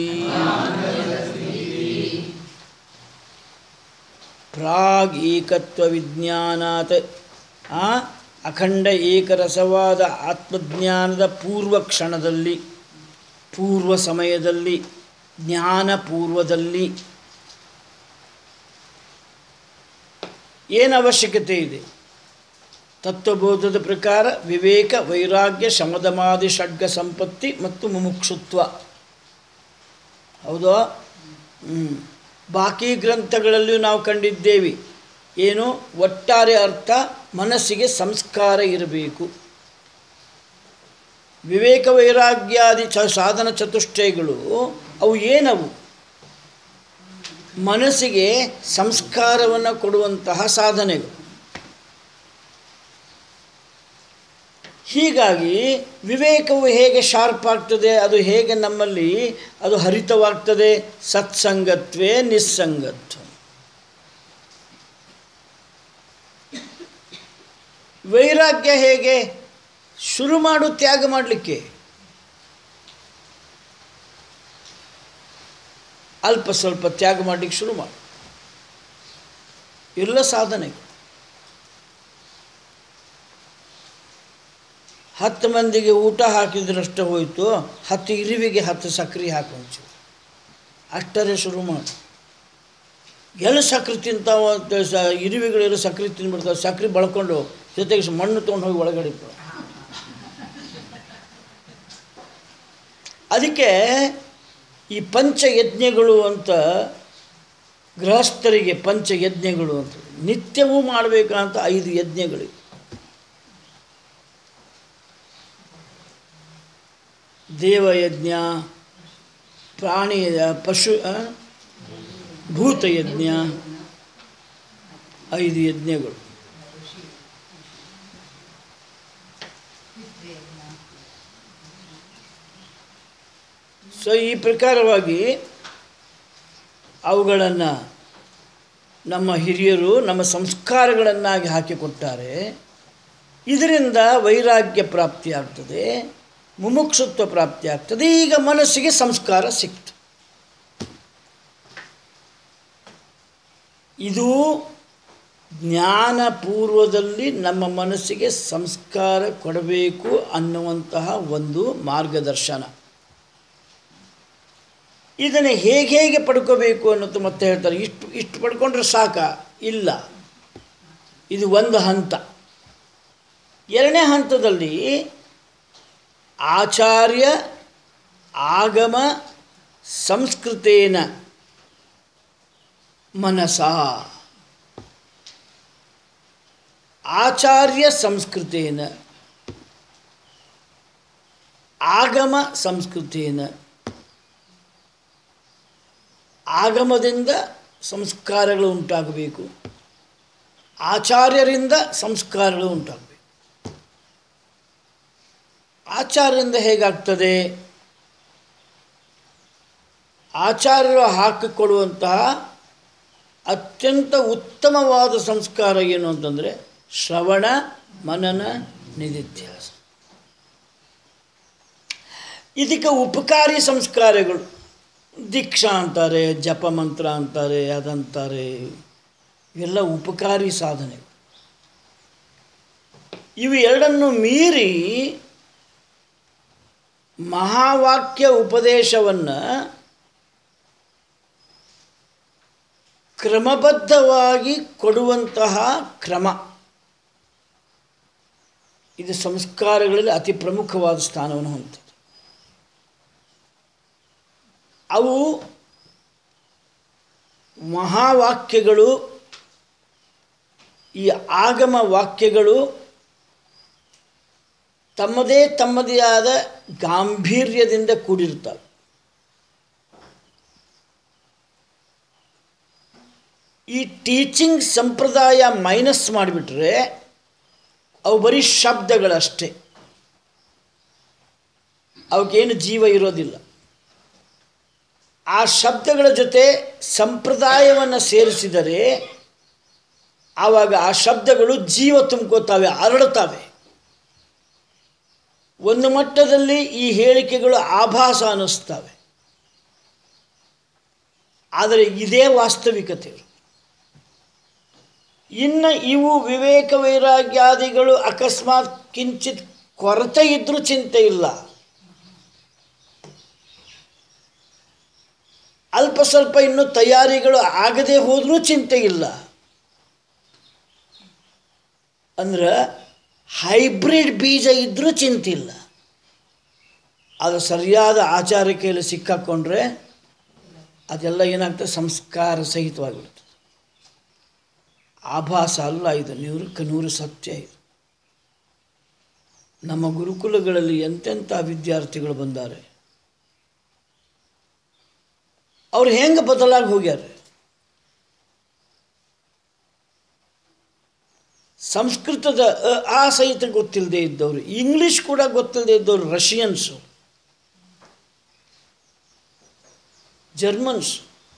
ಪ್ರಾಗ್ ಏಕತ್ವ ವಿಜ್ಞಾನಾತ್ ಆ ಅಖಂಡ ಏಕರಸವಾದ ಆತ್ಮಜ್ಞಾನದ ಪೂರ್ವ ಕ್ಷಣದಲ್ಲಿ ಪೂರ್ವ ಸಮಯದಲ್ಲಿ ಜ್ಞಾನ ಪೂರ್ವದಲ್ಲಿ ಏನು ಅವಶ್ಯಕತೆ ಇದೆ ತತ್ವಬೋಧದ ಪ್ರಕಾರ ವಿವೇಕ ವೈರಾಗ್ಯ ಶಮದಮಾದಿ ಷಡ್ಗ ಸಂಪತ್ತಿ ಮತ್ತು ಮುಮುಕ್ಷುತ್ವ ಹೌದಾ ಹ್ಞೂ ಬಾಕಿ ಗ್ರಂಥಗಳಲ್ಲಿಯೂ ನಾವು ಕಂಡಿದ್ದೇವೆ ಏನು ಒಟ್ಟಾರೆ ಅರ್ಥ ಮನಸ್ಸಿಗೆ ಸಂಸ್ಕಾರ ಇರಬೇಕು ವಿವೇಕ ವೈರಾಗ್ಯಾದಿ ಚ ಸಾಧನ ಚತುಷ್ಟಯಗಳು ಅವು ಏನವು ಮನಸ್ಸಿಗೆ ಸಂಸ್ಕಾರವನ್ನು ಕೊಡುವಂತಹ ಸಾಧನೆಗಳು ಹೀಗಾಗಿ ವಿವೇಕವು ಹೇಗೆ ಶಾರ್ಪ್ ಆಗ್ತದೆ ಅದು ಹೇಗೆ ನಮ್ಮಲ್ಲಿ ಅದು ಹರಿತವಾಗ್ತದೆ ಸತ್ಸಂಗತ್ವೇ ನಿಸ್ಸಂಗತ್ವ ವೈರಾಗ್ಯ ಹೇಗೆ ಶುರು ಮಾಡು ತ್ಯಾಗ ಮಾಡಲಿಕ್ಕೆ ಅಲ್ಪ ಸ್ವಲ್ಪ ತ್ಯಾಗ ಮಾಡಲಿಕ್ಕೆ ಶುರು ಮಾಡು ಎಲ್ಲ ಸಾಧನೆ ಹತ್ತು ಮಂದಿಗೆ ಊಟ ಹಾಕಿದ್ರಷ್ಟು ಹೋಯಿತು ಹತ್ತು ಇರುವಿಗೆ ಹತ್ತು ಸಕ್ರೆ ಹಾಕೊಂಚು ಅಷ್ಟರೇ ಶುರು ಮಾಡು ಎಲ್ಲ ಸಕ್ರೆ ತಿಂತಾವ ಅಂತ ಸ ಇರುವೆಗಳೆಲ್ಲ ಸಕ್ರೆ ತಿಂದ್ಬಿಡ್ತಾವೆ ಸಕ್ರೆ ಬಳ್ಕೊಂಡು ಜೊತೆಗೆ ಸ- ಮಣ್ಣು ತೊಗೊಂಡು ಹೋಗಿ ಒಳಗಡೆ ಇಟ್ಬಿಡು. ಅದಕ್ಕೆ ಈ ಪಂಚಯಜ್ಞಗಳು ಅಂತ ಗೃಹಸ್ಥರಿಗೆ ಪಂಚಯಜ್ಞಗಳು ಅಂತ ನಿತ್ಯವೂ ಮಾಡಬೇಕಂತ ಐದು ಯಜ್ಞಗಳಿವೆ ದೇವಯಜ್ಞ ಪ್ರಾಣಿ ಪಶು ಆ, ಭೂತಯಜ್ಞ ಐದು ಯಜ್ಞಗಳು ಸೊ ಈ ಪ್ರಕಾರವಾಗಿ ಅವುಗಳನ್ನು ನಮ್ಮ ಹಿರಿಯರು ನಮ್ಮ ಸಂಸ್ಕಾರಗಳನ್ನಾಗಿ ಹಾಕಿಕೊಟ್ಟಾರೆ ಇದರಿಂದ ವೈರಾಗ್ಯ ಪ್ರಾಪ್ತಿಯಾಗ್ತದೆ ಮುಮುಕ್ಷುತ್ವ ಪ್ರಾಪ್ತಿಯಾಗ್ತದೆ ಈಗ ಮನಸ್ಸಿಗೆ ಸಂಸ್ಕಾರ ಸಿಕ್ತು ಇದು ಜ್ಞಾನ ಪೂರ್ವದಲ್ಲಿ ನಮ್ಮ ಮನಸ್ಸಿಗೆ ಸಂಸ್ಕಾರ ಕೊಡಬೇಕು ಅನ್ನುವಂತಹ ಒಂದು ಮಾರ್ಗದರ್ಶನ ಇದನ್ನು ಹೇಗೆ ಹೇಗೆ ಪಡ್ಕೋಬೇಕು ಅನ್ನೋದು ಮತ್ತೆ ಹೇಳ್ತಾರೆ ಇಷ್ಟು ಇಷ್ಟು ಪಡ್ಕೊಂಡ್ರೆ ಸಾಕ ಇಲ್ಲ ಇದು ಒಂದು ಹಂತ ಎರಡನೇ ಹಂತದಲ್ಲಿ ಆಚಾರ್ಯ ಆಗಮ ಸಂಸ್ಕೃತೇನ ಮನಸ ಆಚಾರ್ಯ ಸಂಸ್ಕೃತೇನ ಆಗಮ ಸಂಸ್ಕೃತೇನ ಆಗಮದಿಂದ ಸಂಸ್ಕಾರಗಳು ಉಂಟಾಗಬೇಕು ಆಚಾರ್ಯರಿಂದ ಸಂಸ್ಕಾರಗಳು ಉಂಟಾಗಬೇಕು ಆಚಾರ್ಯರಿಂದ ಹೇಗಾಗ್ತದೆ ಆಚಾರ್ಯರು ಹಾಕಿಕೊಡುವಂತಹ ಅತ್ಯಂತ ಉತ್ತಮವಾದ ಸಂಸ್ಕಾರ ಏನು ಅಂತಂದರೆ ಶ್ರವಣ ಮನನ ನಿಧಿಧ್ಯಾಸ ಇದಕ್ಕೆ ಉಪಕಾರಿ ಸಂಸ್ಕಾರಗಳು ದೀಕ್ಷಾ ಅಂತಾರೆ ಜಪ ಮಂತ್ರ ಅಂತಾರೆ ಅದಂತಾರೆ ಇವೆಲ್ಲ ಉಪಕಾರಿ ಸಾಧನೆಗಳು ಇವು ಎರಡನ್ನು ಮೀರಿ ಮಹಾವಾಕ್ಯ ಉಪದೇಶವನ್ನು ಕ್ರಮಬದ್ಧವಾಗಿ ಕೊಡುವಂತಹ ಕ್ರಮ ಇದು ಸಂಸ್ಕಾರಗಳಲ್ಲಿ ಅತಿ ಪ್ರಮುಖವಾದ ಸ್ಥಾನವನ್ನು ಹೊಂದಿದೆ ಅವು ಮಹಾವಾಕ್ಯಗಳು ಈ ಆಗಮ ವಾಕ್ಯಗಳು ತಮ್ಮದೇ ತಮ್ಮದೇ ಆದ ಗಾಂಭೀರ್ಯದಿಂದ ಕೂಡಿರ್ತವೆ ಈ ಟೀಚಿಂಗ್ ಸಂಪ್ರದಾಯ ಮೈನಸ್ ಮಾಡಿಬಿಟ್ರೆ ಅವು ಬರೀ ಶಬ್ದಗಳಷ್ಟೇ ಅವಕ್ಕೇನು ಜೀವ ಇರೋದಿಲ್ಲ ಆ ಶಬ್ದಗಳ ಜೊತೆ ಸಂಪ್ರದಾಯವನ್ನು ಸೇರಿಸಿದರೆ ಆವಾಗ ಆ ಶಬ್ದಗಳು ಜೀವ ತುಂಬ್ಕೋತಾವೆ ಹರಡುತ್ತವೆ ಒಂದು ಮಟ್ಟದಲ್ಲಿ ಈ ಹೇಳಿಕೆಗಳು ಆಭಾಸ ಅನ್ನಿಸ್ತವೆ ಆದರೆ ಇದೇ ವಾಸ್ತವಿಕತೆ ಇನ್ನು ಇವು ವಿವೇಕ ವೈರಾಗ್ಯಾದಿಗಳು ಅಕಸ್ಮಾತ್ ಕಿಂಚಿತ್ ಕೊರತೆ ಇದ್ರೂ ಚಿಂತೆ ಇಲ್ಲ ಅಲ್ಪ ಸ್ವಲ್ಪ ಇನ್ನು ತಯಾರಿಗಳು ಆಗದೆ ಹೋದರೂ ಚಿಂತೆ ಇಲ್ಲ ಅಂದ್ರೆ ಹೈಬ್ರಿಡ್ ಬೀಜ ಇದ್ದರೂ ಚಿಂತೆ ಇಲ್ಲ ಅದು ಸರಿಯಾದ ಆಚಾರಕ್ಕೆಯಲ್ಲಿ ಸಿಕ್ಕಾಕೊಂಡ್ರೆ ಅದೆಲ್ಲ ಏನಾಗ್ತದೆ ಸಂಸ್ಕಾರ ಸಹಿತವಾಗಿಬಿಡ್ತದೆ ಆಭಾಸ ಅಲ್ಲ ಇದು ನೂರಕ್ಕೆ ನೂರು ಸತ್ಯ ಇದು ನಮ್ಮ ಗುರುಕುಲಗಳಲ್ಲಿ ಎಂತೆಂಥ ವಿದ್ಯಾರ್ಥಿಗಳು ಬಂದ್ದಾರೆ ಅವ್ರು ಹೆಂಗೆ ಬದಲಾಗಿ ಹೋಗ್ಯಾರ ಸಂಸ್ಕೃತದ ಅ, ಆ ಸಹಿತ ಗೊತ್ತಿಲ್ಲದೆ ಇದ್ದವರು ಇಂಗ್ಲೀಷ್ ಕೂಡ ಗೊತ್ತಿಲ್ಲದೆ ಇದ್ದವರು ರಷ್ಯನ್ಸು ಜರ್ಮನ್ಸ್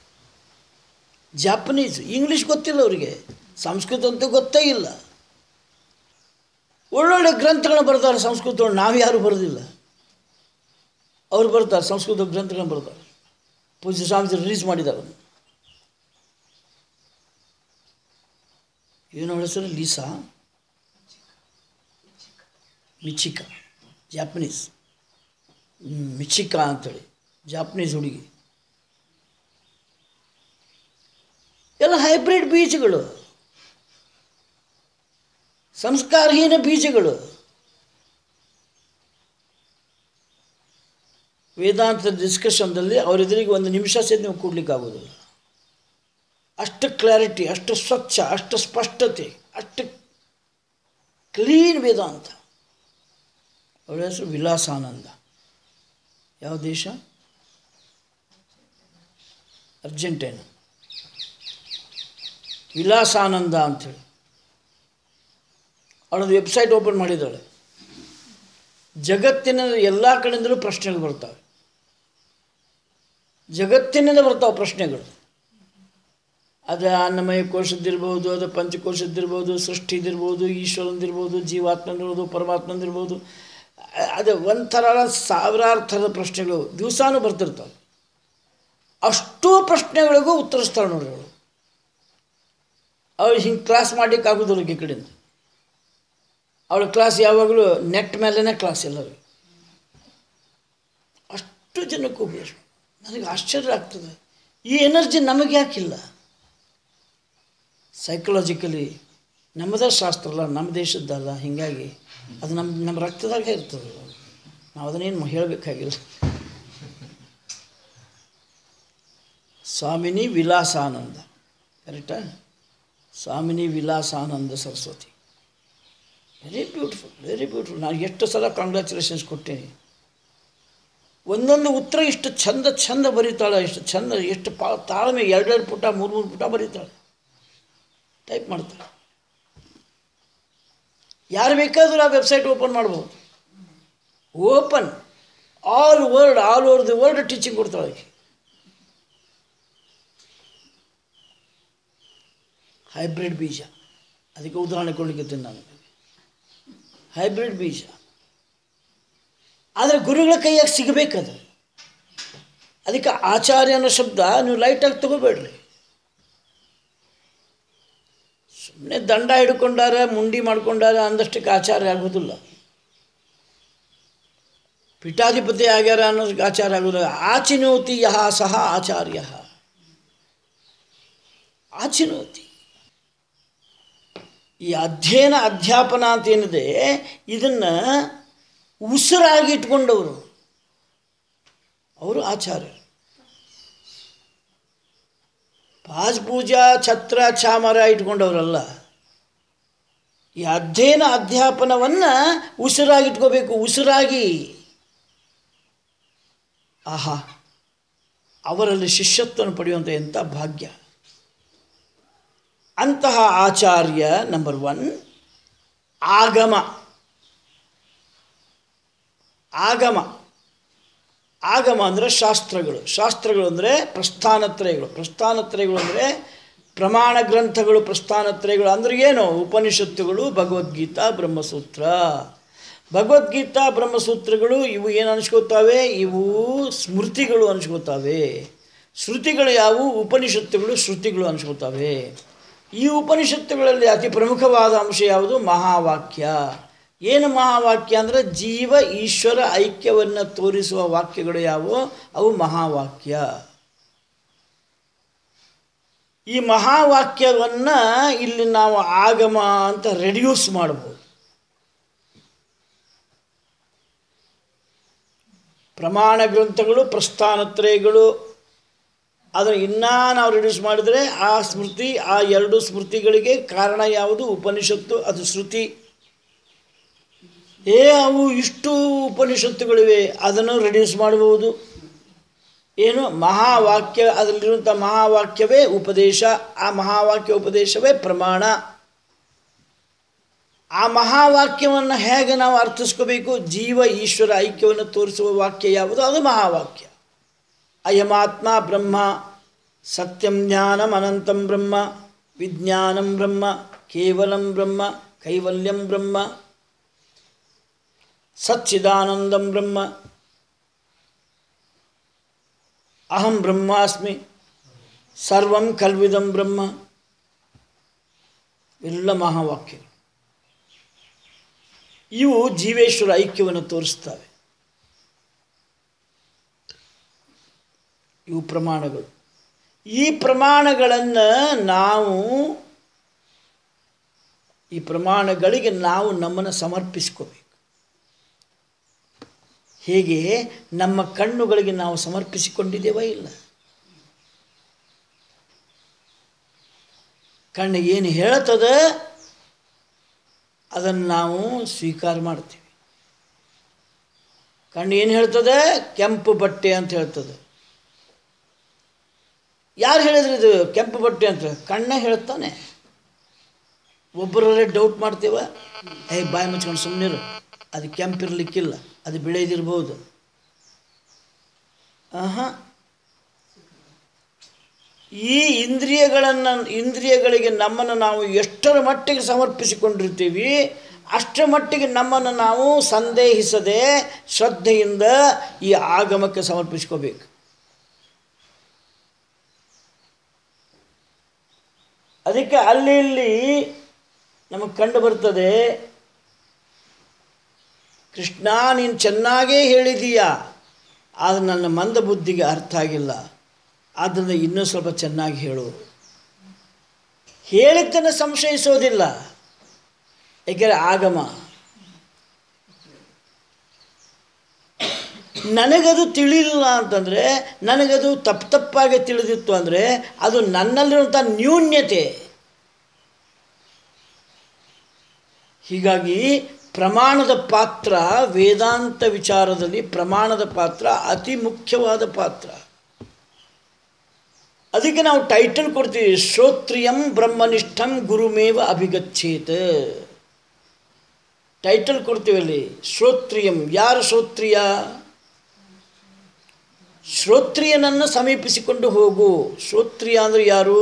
ಜಾಪನೀಸ್ ಇಂಗ್ಲೀಷ್ ಗೊತ್ತಿಲ್ಲ ಅವರಿಗೆ ಸಂಸ್ಕೃತ ಅಂತೂ ಗೊತ್ತೇ ಇಲ್ಲ ಒಳ್ಳೊಳ್ಳೆ ಗ್ರಂಥಗಳನ್ನ ಬರ್ತಾರೆ ಸಂಸ್ಕೃತ ನಾವು ಯಾರು ಬರೋದಿಲ್ಲ ಅವ್ರು ಬರ್ತಾರೆ ಸಂಸ್ಕೃತ ಗ್ರಂಥಗಳನ್ನ ಬರ್ತಾರೆ ಪೂಜ್ಯ ಸ್ವಾಮೀಜಿ ರಿಲೀಸ್ ಮಾಡಿದ್ದಾರೆ ಅದನ್ನು. ಏನು ಅವಳ ಹೆಸರು ಲೀಸಾ ಮಿಚಿಕಾ ಜಾಪನೀಸ್ ಹ್ಮ್, ಮಿಚಿಕಾ ಅಂತೇಳಿ ಜಾಪನೀಸ್ ಹುಡುಗಿ ಎಲ್ಲ ಹೈಬ್ರಿಡ್ ಬೀಜಗಳು ಸಂಸ್ಕಾರಹೀನ ಬೀಜಗಳು ವೇದಾಂತ ಡಿಸ್ಕಷನ್ದಲ್ಲಿ ಅವರೆದುರಿಗೆ ಒಂದು ನಿಮಿಷ ಸಹಿತ ನೀವು ಕೂಡ್ಲಿಕ್ಕಾಗೋದಿಲ್ಲ ಅಷ್ಟು ಕ್ಲಾರಿಟಿ ಅಷ್ಟು ಸ್ವಚ್ಛ ಅಷ್ಟು ಸ್ಪಷ್ಟತೆ ಅಷ್ಟು ಕ್ಲೀನ್ ವೇದಾಂತ ಅವಳ ಹೆಸರು ವಿಲಾಸಾನಂದ ಯಾವ ದೇಶ ಅರ್ಜೆಂಟೈನಾ ವಿಲಾಸಾನಂದ ಅಂಥೇಳಿ ಅವಳೊಂದು ವೆಬ್ಸೈಟ್ ಓಪನ್ ಮಾಡಿದ್ದಾಳೆ ಜಗತ್ತಿನ ಎಲ್ಲ ಕಡೆಯಿಂದಲೂ ಪ್ರಶ್ನೆಗಳು ಬರ್ತವೆ ಜಗತ್ತಿನಿಂದ ಬರ್ತಾವೆ ಪ್ರಶ್ನೆಗಳು ಅದು ಅನ್ನಮಯ ಕೋಶದ್ದಿರ್ಬೋದು ಅದು ಪಂಚಕೋಶದ್ದಿರ್ಬೋದು ಸೃಷ್ಟಿದಿರ್ಬೋದು ಈಶ್ವರಂದಿರ್ಬೋದು ಜೀವಾತ್ಮಂದಿರ್ಬೋದು ಪರಮಾತ್ಮಂದಿರ್ಬೋದು ಅದು ಒಂಥರ ಸಾವಿರಾರು ಥರದ ಪ್ರಶ್ನೆಗಳು ದಿವಸಾನು ಬರ್ತಿರ್ತಾವೆ ಅಷ್ಟೂ ಪ್ರಶ್ನೆಗಳಿಗೂ ಉತ್ತರಿಸ್ತಾಳೆ ನೋಡ್ರಿ ಅವಳು ಅವಳು ಹಿಂಗೆ ಕ್ಲಾಸ್ ಮಾಡ್ಲಿಕ್ಕೆ ಆಗೋದಿಲ್ಲ ಈ ಕಡೆಯಿಂದ ಅವಳ ಕ್ಲಾಸ್ ಯಾವಾಗಲೂ ನೆಟ್ ಮೇಲೇ ಕ್ಲಾಸ್ ಎಲ್ಲರೂ ಅಷ್ಟು ಜನಕ್ಕೂ ಬೇಕು ನನಗೆ ಆಶ್ಚರ್ಯ ಆಗ್ತದೆ ಈ ಎನರ್ಜಿ ನಮಗೆ ಯಾಕಿಲ್ಲ ಸೈಕಲಾಜಿಕಲಿ ನಮ್ಮದೇ ಶಾಸ್ತ್ರ ಅಲ್ಲ ನಮ್ಮ ದೇಶದ್ದಲ್ಲ ಹೀಗಾಗಿ ಅದು ನಮ್ಮ ನಮ್ಮ ರಕ್ತದಾಗೆ ಇರ್ತದೆ ನಾವು ಅದನ್ನೇನು ಹೇಳಬೇಕಾಗಿಲ್ಲ ಸ್ವಾಮಿನಿ ವಿಲಾಸಾನಂದ ಕರೆಕ್ಟಾ Swamini Vilasananda Saraswati very beautiful very beautiful ನಾನು ಎಷ್ಟು ಸಲ ಕಾಂಗ್ರ್ಯಾಚುಲೇಷನ್ಸ್ ಕೊಟ್ಟೇನೆ ಒಂದೊಂದು ಉತ್ತರ ಇಷ್ಟು ಚಂದ ಚಂದ ಬರೀತಾಳೆ ಇಷ್ಟು ಚಂದ ಎಷ್ಟು ಪಾ ತಾಳ್ಮೆ ಎರಡೆರಡು ಪುಟ ಮೂರು ಮೂರು ಪುಟ ಬರೀತಾಳೆ ಟೈಪ್ ಮಾಡ್ತಾಳೆ ಯಾರು ಬೇಕಾದರೂ ಆ ವೆಬ್ಸೈಟ್ ಓಪನ್ ಮಾಡ್ಬೋದು open all world all over the world teaching ಕೊಡ್ತಾಳೆ ಆಕೆ. ಹೈಬ್ರಿಡ್ ಬೀಜ ಅದಕ್ಕೆ ಉದಾಹರಣೆ ಕೊಡಲಿಕ್ಕೆ ನಾನು ಹೈಬ್ರಿಡ್ ಬೀಜ ಆದರೆ ಗುರುಗಳ ಕೈಯಾಗ ಸಿಗಬೇಕದು ಅದಕ್ಕೆ ಆಚಾರ್ಯ ಅನ್ನೋ ಶಬ್ದ ನೀವು ಲೈಟಾಗಿ ತಗೋಬೇಡ್ರಿ ಸುಮ್ಮನೆ ದಂಡ ಹಿಡ್ಕೊಂಡಾರ ಮುಂಡಿ ಮಾಡ್ಕೊಂಡಾರ ಅಂದಷ್ಟಕ್ಕೆ ಆಚಾರ್ಯ ಆಗೋದಿಲ್ಲ ಪೀಠಾಧಿಪತಿ ಆಗ್ಯಾರ ಅನ್ನೋದಕ್ಕೆ ಆಚಾರ್ಯ ಆಗೋದಿಲ್ಲ ಆಚಿನೋತಿ ಯಹ ಸಹ ಆಚಾರ್ಯ ಆಚಿನೋತಿ ಈ ಅಧ್ಯಯನ ಅಧ್ಯಾಪನ ಅಂತ ಏನಿದೆ ಇದನ್ನು ಉಸಿರಾಗಿ ಇಟ್ಕೊಂಡವರು ಅವರು ಆಚಾರ್ಯರು ಪಾಜ್ ಪೂಜಾ ಛತ್ರ ಚಾಮರ ಇಟ್ಕೊಂಡವರಲ್ಲ ಈ ಅಧ್ಯಯನ ಅಧ್ಯಾಪನವನ್ನು ಉಸಿರಾಗಿ ಇಟ್ಕೋಬೇಕು ಉಸಿರಾಗಿ ಆಹಾ ಅವರಲ್ಲಿ ಶಿಷ್ಯತ್ವವನ್ನು ಪಡೆಯುವಂಥ ಎಂಥ ಭಾಗ್ಯ ಅಂತಹ ಆಚಾರ್ಯ ನಂಬರ್ ಒನ್ ಆಗಮ ಆಗಮ ಆಗಮ ಅಂದರೆ ಶಾಸ್ತ್ರಗಳು ಶಾಸ್ತ್ರಗಳು ಅಂದರೆ ಪ್ರಸ್ಥಾನತ್ರಯಗಳು ಪ್ರಸ್ಥಾನತ್ರಯಗಳು ಅಂದರೆ ಪ್ರಮಾಣ ಗ್ರಂಥಗಳು ಪ್ರಸ್ಥಾನತ್ರಯಗಳು ಅಂದರೆ ಏನು ಉಪನಿಷತ್ತುಗಳು ಭಗವದ್ಗೀತಾ ಬ್ರಹ್ಮಸೂತ್ರ ಭಗವದ್ಗೀತಾ ಬ್ರಹ್ಮಸೂತ್ರಗಳು ಇವು ಏನು ಅನಿಸ್ಕೋತಾವೆ ಇವು ಸ್ಮೃತಿಗಳು ಅನಿಸ್ಕೋತಾವೆ ಶ್ರುತಿಗಳು ಯಾವುವು ಉಪನಿಷತ್ತುಗಳು ಶ್ರುತಿಗಳು ಅನಿಸ್ಕೋತಾವೆ ಈ ಉಪನಿಷತ್ತುಗಳಲ್ಲಿ ಅತಿ ಪ್ರಮುಖವಾದ ಅಂಶ ಯಾವುದು ಮಹಾವಾಕ್ಯ ಏನು ಮಹಾವಾಕ್ಯ ಅಂದರೆ ಜೀವ ಈಶ್ವರ ಐಕ್ಯವನ್ನು ತೋರಿಸುವ ವಾಕ್ಯಗಳು ಯಾವುವು ಅವು ಮಹಾವಾಕ್ಯ ಈ ಮಹಾವಾಕ್ಯವನ್ನು ಇಲ್ಲಿ ನಾವು ಆಗಮ ಅಂತ ರೆಡ್ಯೂಸ್ ಮಾಡ್ಬೋದು ಪ್ರಮಾಣ ಗ್ರಂಥಗಳು ಪ್ರಸ್ಥಾನತ್ರಯಗಳು ಆದರೆ ಇನ್ನೂ ನಾವು ರಿಡ್ಯೂಸ್ ಮಾಡಿದರೆ ಆ ಸ್ಮೃತಿ ಆ ಎರಡು ಸ್ಮೃತಿಗಳಿಗೆ ಕಾರಣ ಯಾವುದು ಉಪನಿಷತ್ತು ಅದು ಶ್ರುತಿ ಏ ಅವು ಇಷ್ಟು ಉಪನಿಷತ್ತುಗಳಿವೆ ಅದನ್ನು ರಿಡ್ಯೂಸ್ ಮಾಡಬಹುದು ಏನು ಮಹಾವಾಕ್ಯ ಅದರಲ್ಲಿರುವಂಥ ಮಹಾವಾಕ್ಯವೇ ಉಪದೇಶ ಆ ಮಹಾವಾಕ್ಯ ಉಪದೇಶವೇ ಪ್ರಮಾಣ ಆ ಮಹಾವಾಕ್ಯವನ್ನು ಹೇಗೆ ನಾವು ಅರ್ಥಿಸ್ಕೋಬೇಕು ಜೀವ ಈಶ್ವರ ಐಕ್ಯವನ್ನು ತೋರಿಸುವ ವಾಕ್ಯ ಯಾವುದು ಅದು ಮಹಾವಾಕ್ಯ ಅಯಮಾತ್ಮ ಬ್ರಹ್ಮ ಸತ್ಯಂ ಜ್ಞಾನಂ ಅನಂತಂ ಬ್ರಹ್ಮ ವಿಜ್ಞಾನಂ ಬ್ರಹ್ಮ ಕೇವಲಂ ಬ್ರಹ್ಮ ಕೈವಲ್ಯಂ ಬ್ರಹ್ಮ ಸಚ್ಚಿದಾನಂದಂ ಬ್ರಹ್ಮ ಅಹಂ ಬ್ರಹ್ಮಾಸ್ಮಿ ಸರ್ವಂ ಕಲ್ವಿದಂ ಬ್ರಹ್ಮ ಎಲ್ಲ ಮಹಾವಾಕ್ಯಗಳು ಇವು ಜೀವೇಶ್ವರ ಐಕ್ಯವನ್ನು ತೋರಿಸ್ತವೆ ಇವು ಪ್ರಮಾಣಗಳು ಈ ಪ್ರಮಾಣಗಳನ್ನು ನಾವು ಈ ಪ್ರಮಾಣಗಳಿಗೆ ನಾವು ನಮ್ಮನ್ನು ಸಮರ್ಪಿಸ್ಕೋಬೇಕು ಹೇಗೆ ನಮ್ಮ ಕಣ್ಣುಗಳಿಗೆ ನಾವು ಸಮರ್ಪಿಸಿಕೊಂಡಿದ್ದೇವ ಇಲ್ಲ ಕಣ್ಣು ಏನು ಹೇಳ್ತದ ಅದನ್ನು ನಾವು ಸ್ವೀಕಾರ ಮಾಡ್ತೀವಿ ಕಣ್ಣು ಏನು ಹೇಳ್ತದೆ ಕೆಂಪು ಬಟ್ಟೆ ಅಂತ ಹೇಳ್ತದೆ ಯಾರು ಹೇಳಿದ್ರು ಇದು ಕೆಂಪು ಬಟ್ಟೆ ಅಂತ ಕಣ್ಣ ಹೇಳ್ತಾನೆ ಒಬ್ಬರಲ್ಲೇ ಡೌಟ್ ಮಾಡ್ತೀವ ಏ ಬಾಯಿ ಮುಚ್ಕೊಂಡು ಸುಮ್ಮನಿರು ಅದು ಕೆಂಪಿರ್ಲಿಕ್ಕಿಲ್ಲ ಅದು ಬೆಳೆದಿರ್ಬೋದು ಆಹಾ ಈ ಇಂದ್ರಿಯಗಳನ್ನು ಇಂದ್ರಿಯಗಳಿಗೆ ನಮ್ಮನ್ನು ನಾವು ಎಷ್ಟರ ಮಟ್ಟಿಗೆ ಸಮರ್ಪಿಸಿಕೊಂಡಿರ್ತೀವಿ ಅಷ್ಟರ ಮಟ್ಟಿಗೆ ನಮ್ಮನ್ನು ನಾವು ಸಂದೇಹಿಸದೆ ಶ್ರದ್ಧೆಯಿಂದ ಈ ಆಗಮಕ್ಕೆ ಸಮರ್ಪಿಸ್ಕೋಬೇಕು ಅದಕ್ಕೆ ಅಲ್ಲಿ ಇಲ್ಲಿ ನಮಗೆ ಕಂಡು ಬರ್ತದೆ ಕೃಷ್ಣ ನೀನು ಚೆನ್ನಾಗೇ ಹೇಳಿದೀಯಾ ಆದರೆ ನನ್ನ ಮಂದ ಬುದ್ಧಿಗೆ ಅರ್ಥ ಆಗಿಲ್ಲ ಆದ್ದರಿಂದ ಇನ್ನೂ ಸ್ವಲ್ಪ ಚೆನ್ನಾಗಿ ಹೇಳು ಹೇಳಿದ್ದನ್ನು ಸಂಶಯಿಸೋದಿಲ್ಲ ಏಕೆಂದರೆ ಆಗಮ ನನಗದು ತಿಳಿಲಿಲ್ಲ ಅಂತಂದರೆ ನನಗದು ತಪ್ಪು ತಪ್ಪಾಗಿ ತಿಳಿದಿತ್ತು ಅಂದರೆ ಅದು ನನ್ನಲ್ಲಿರುವಂಥ ನ್ಯೂನ್ಯತೆ ಹೀಗಾಗಿ ಪ್ರಮಾಣದ ಪಾತ್ರ ವೇದಾಂತ ವಿಚಾರದಲ್ಲಿ ಪ್ರಮಾಣದ ಪಾತ್ರ ಅತಿ ಮುಖ್ಯವಾದ ಪಾತ್ರ ಅದಕ್ಕೆ ನಾವು ಟೈಟಲ್ ಕೊಡ್ತೀವಿ ಶ್ರೋತ್ರಿಯಂ ಬ್ರಹ್ಮನಿಷ್ಠಂ ಗುರುಮೇವ ಅಭಿಗಚ್ಚೇತ್ ಟೈಟಲ್ ಕೊಡ್ತೀವಿ ಅಲ್ಲಿ ಶ್ರೋತ್ರಿಯಂ ಯಾರು ಶ್ರೋತ್ರಿಯ ಶ್ರೋತ್ರಿಯನನ್ನು ಸಮೀಪಿಸಿಕೊಂಡು ಹೋಗು ಶ್ರೋತ್ರಿಯ ಅಂದರೆ ಯಾರು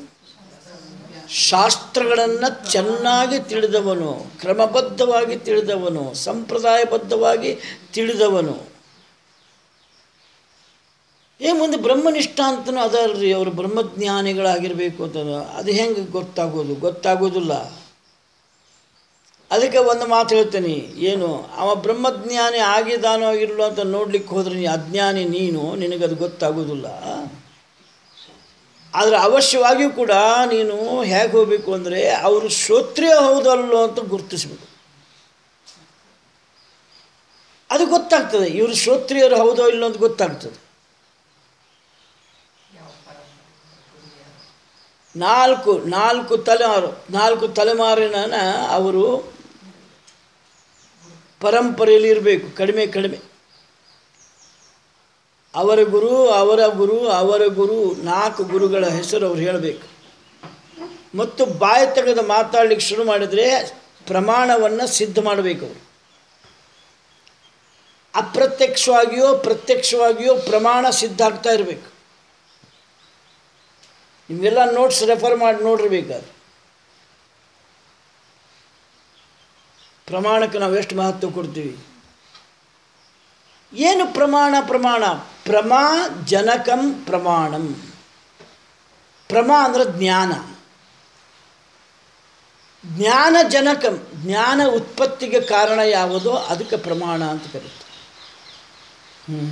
ಶಾಸ್ತ್ರಗಳನ್ನು ಚೆನ್ನಾಗಿ ತಿಳಿದವನು ಕ್ರಮಬದ್ಧವಾಗಿ ತಿಳಿದವನು ಸಂಪ್ರದಾಯಬದ್ಧವಾಗಿ ತಿಳಿದವನು ಏ ಮುಂದೆ ಬ್ರಹ್ಮನಿಷ್ಠ ಅಂತನೂ ಅದಲ್ರಿ ಅವರು ಬ್ರಹ್ಮಜ್ಞಾನಿಗಳಾಗಿರಬೇಕು ಅಂತ ಅದು ಹೆಂಗೆ ಗೊತ್ತಾಗೋದು ಗೊತ್ತಾಗೋದಿಲ್ಲ ಅದಕ್ಕೆ ಒಂದು ಮಾತು ಹೇಳ್ತೀನಿ ಏನು ಅವ ಬ್ರಹ್ಮಜ್ಞಾನಿ ಆಗಿದಾನೋ ಇಲ್ಲೋ ಅಂತ ನೋಡ್ಲಿಕ್ಕೆ ಹೋದ್ರೆ ನೀ ಅಜ್ಞಾನಿ ನೀನು ನಿನಗದು ಗೊತ್ತಾಗೋದಿಲ್ಲ ಆದರೆ ಅವಶ್ಯವಾಗಿಯೂ ಕೂಡ ನೀನು ಹೇಗೆ ಹೋಗಬೇಕು ಅಂದರೆ ಅವರು ಶ್ರೋತ್ರಿಯ ಹೌದಲ್ಲೋ ಅಂತ ಗುರುತಿಸ್ಬೇಕು ಅದು ಗೊತ್ತಾಗ್ತದೆ ಇವರು ಶ್ರೋತ್ರಿಯರು ಹೌದೋ ಇಲ್ಲೋ ಅಂತ ಗೊತ್ತಾಗ್ತದೆ ನಾಲ್ಕು ನಾಲ್ಕು ತಲೆಮಾರು ನಾಲ್ಕು ತಲೆಮಾರಿನ ಅವರು ಪರಂಪರೆಯಲ್ಲಿ ಇರಬೇಕು ಕಡಿಮೆ ಕಡಿಮೆ ಅವರ ಗುರು ಅವರ ಗುರು ಅವರ ಗುರು ನಾಲ್ಕು ಗುರುಗಳ ಹೆಸರು ಅವ್ರು ಹೇಳಬೇಕು ಮತ್ತು ಬಾಯಿ ತೆಗೆದು ಮಾತಾಡ್ಲಿಕ್ಕೆ ಶುರು ಮಾಡಿದರೆ ಪ್ರಮಾಣವನ್ನು ಸಿದ್ಧ ಮಾಡಬೇಕು ಅವರು ಅಪ್ರತ್ಯಕ್ಷವಾಗಿಯೋ ಪ್ರತ್ಯಕ್ಷವಾಗಿಯೋ ಪ್ರಮಾಣ ಸಿದ್ಧ ಆಗ್ತಾ ಇರಬೇಕು ನಿಮಗೆಲ್ಲ ನೋಟ್ಸ್ ರೆಫರ್ ಮಾಡಿ ನೋಡಿರ್ಬೇಕಾದ್ರೆ ಪ್ರಮಾಣಕ್ಕೆ ನಾವು ಎಷ್ಟು ಮಹತ್ವ ಕೊಡ್ತೀವಿ ಏನು ಪ್ರಮಾಣ ಪ್ರಮಾಣ ಪ್ರಮಾ ಜನಕಂ ಪ್ರಮಾಣಂ ಪ್ರಮಾ ಅಂದ್ರೆ ಜ್ಞಾನ ಜ್ಞಾನ ಜನಕಂ ಜ್ಞಾನ ಉತ್ಪತ್ತಿಗೆ ಕಾರಣ ಯಾವುದೋ ಅದಕ್ಕೆ ಪ್ರಮಾಣ ಅಂತ ಕರೀತಾರೆ ಹ್ಮ್.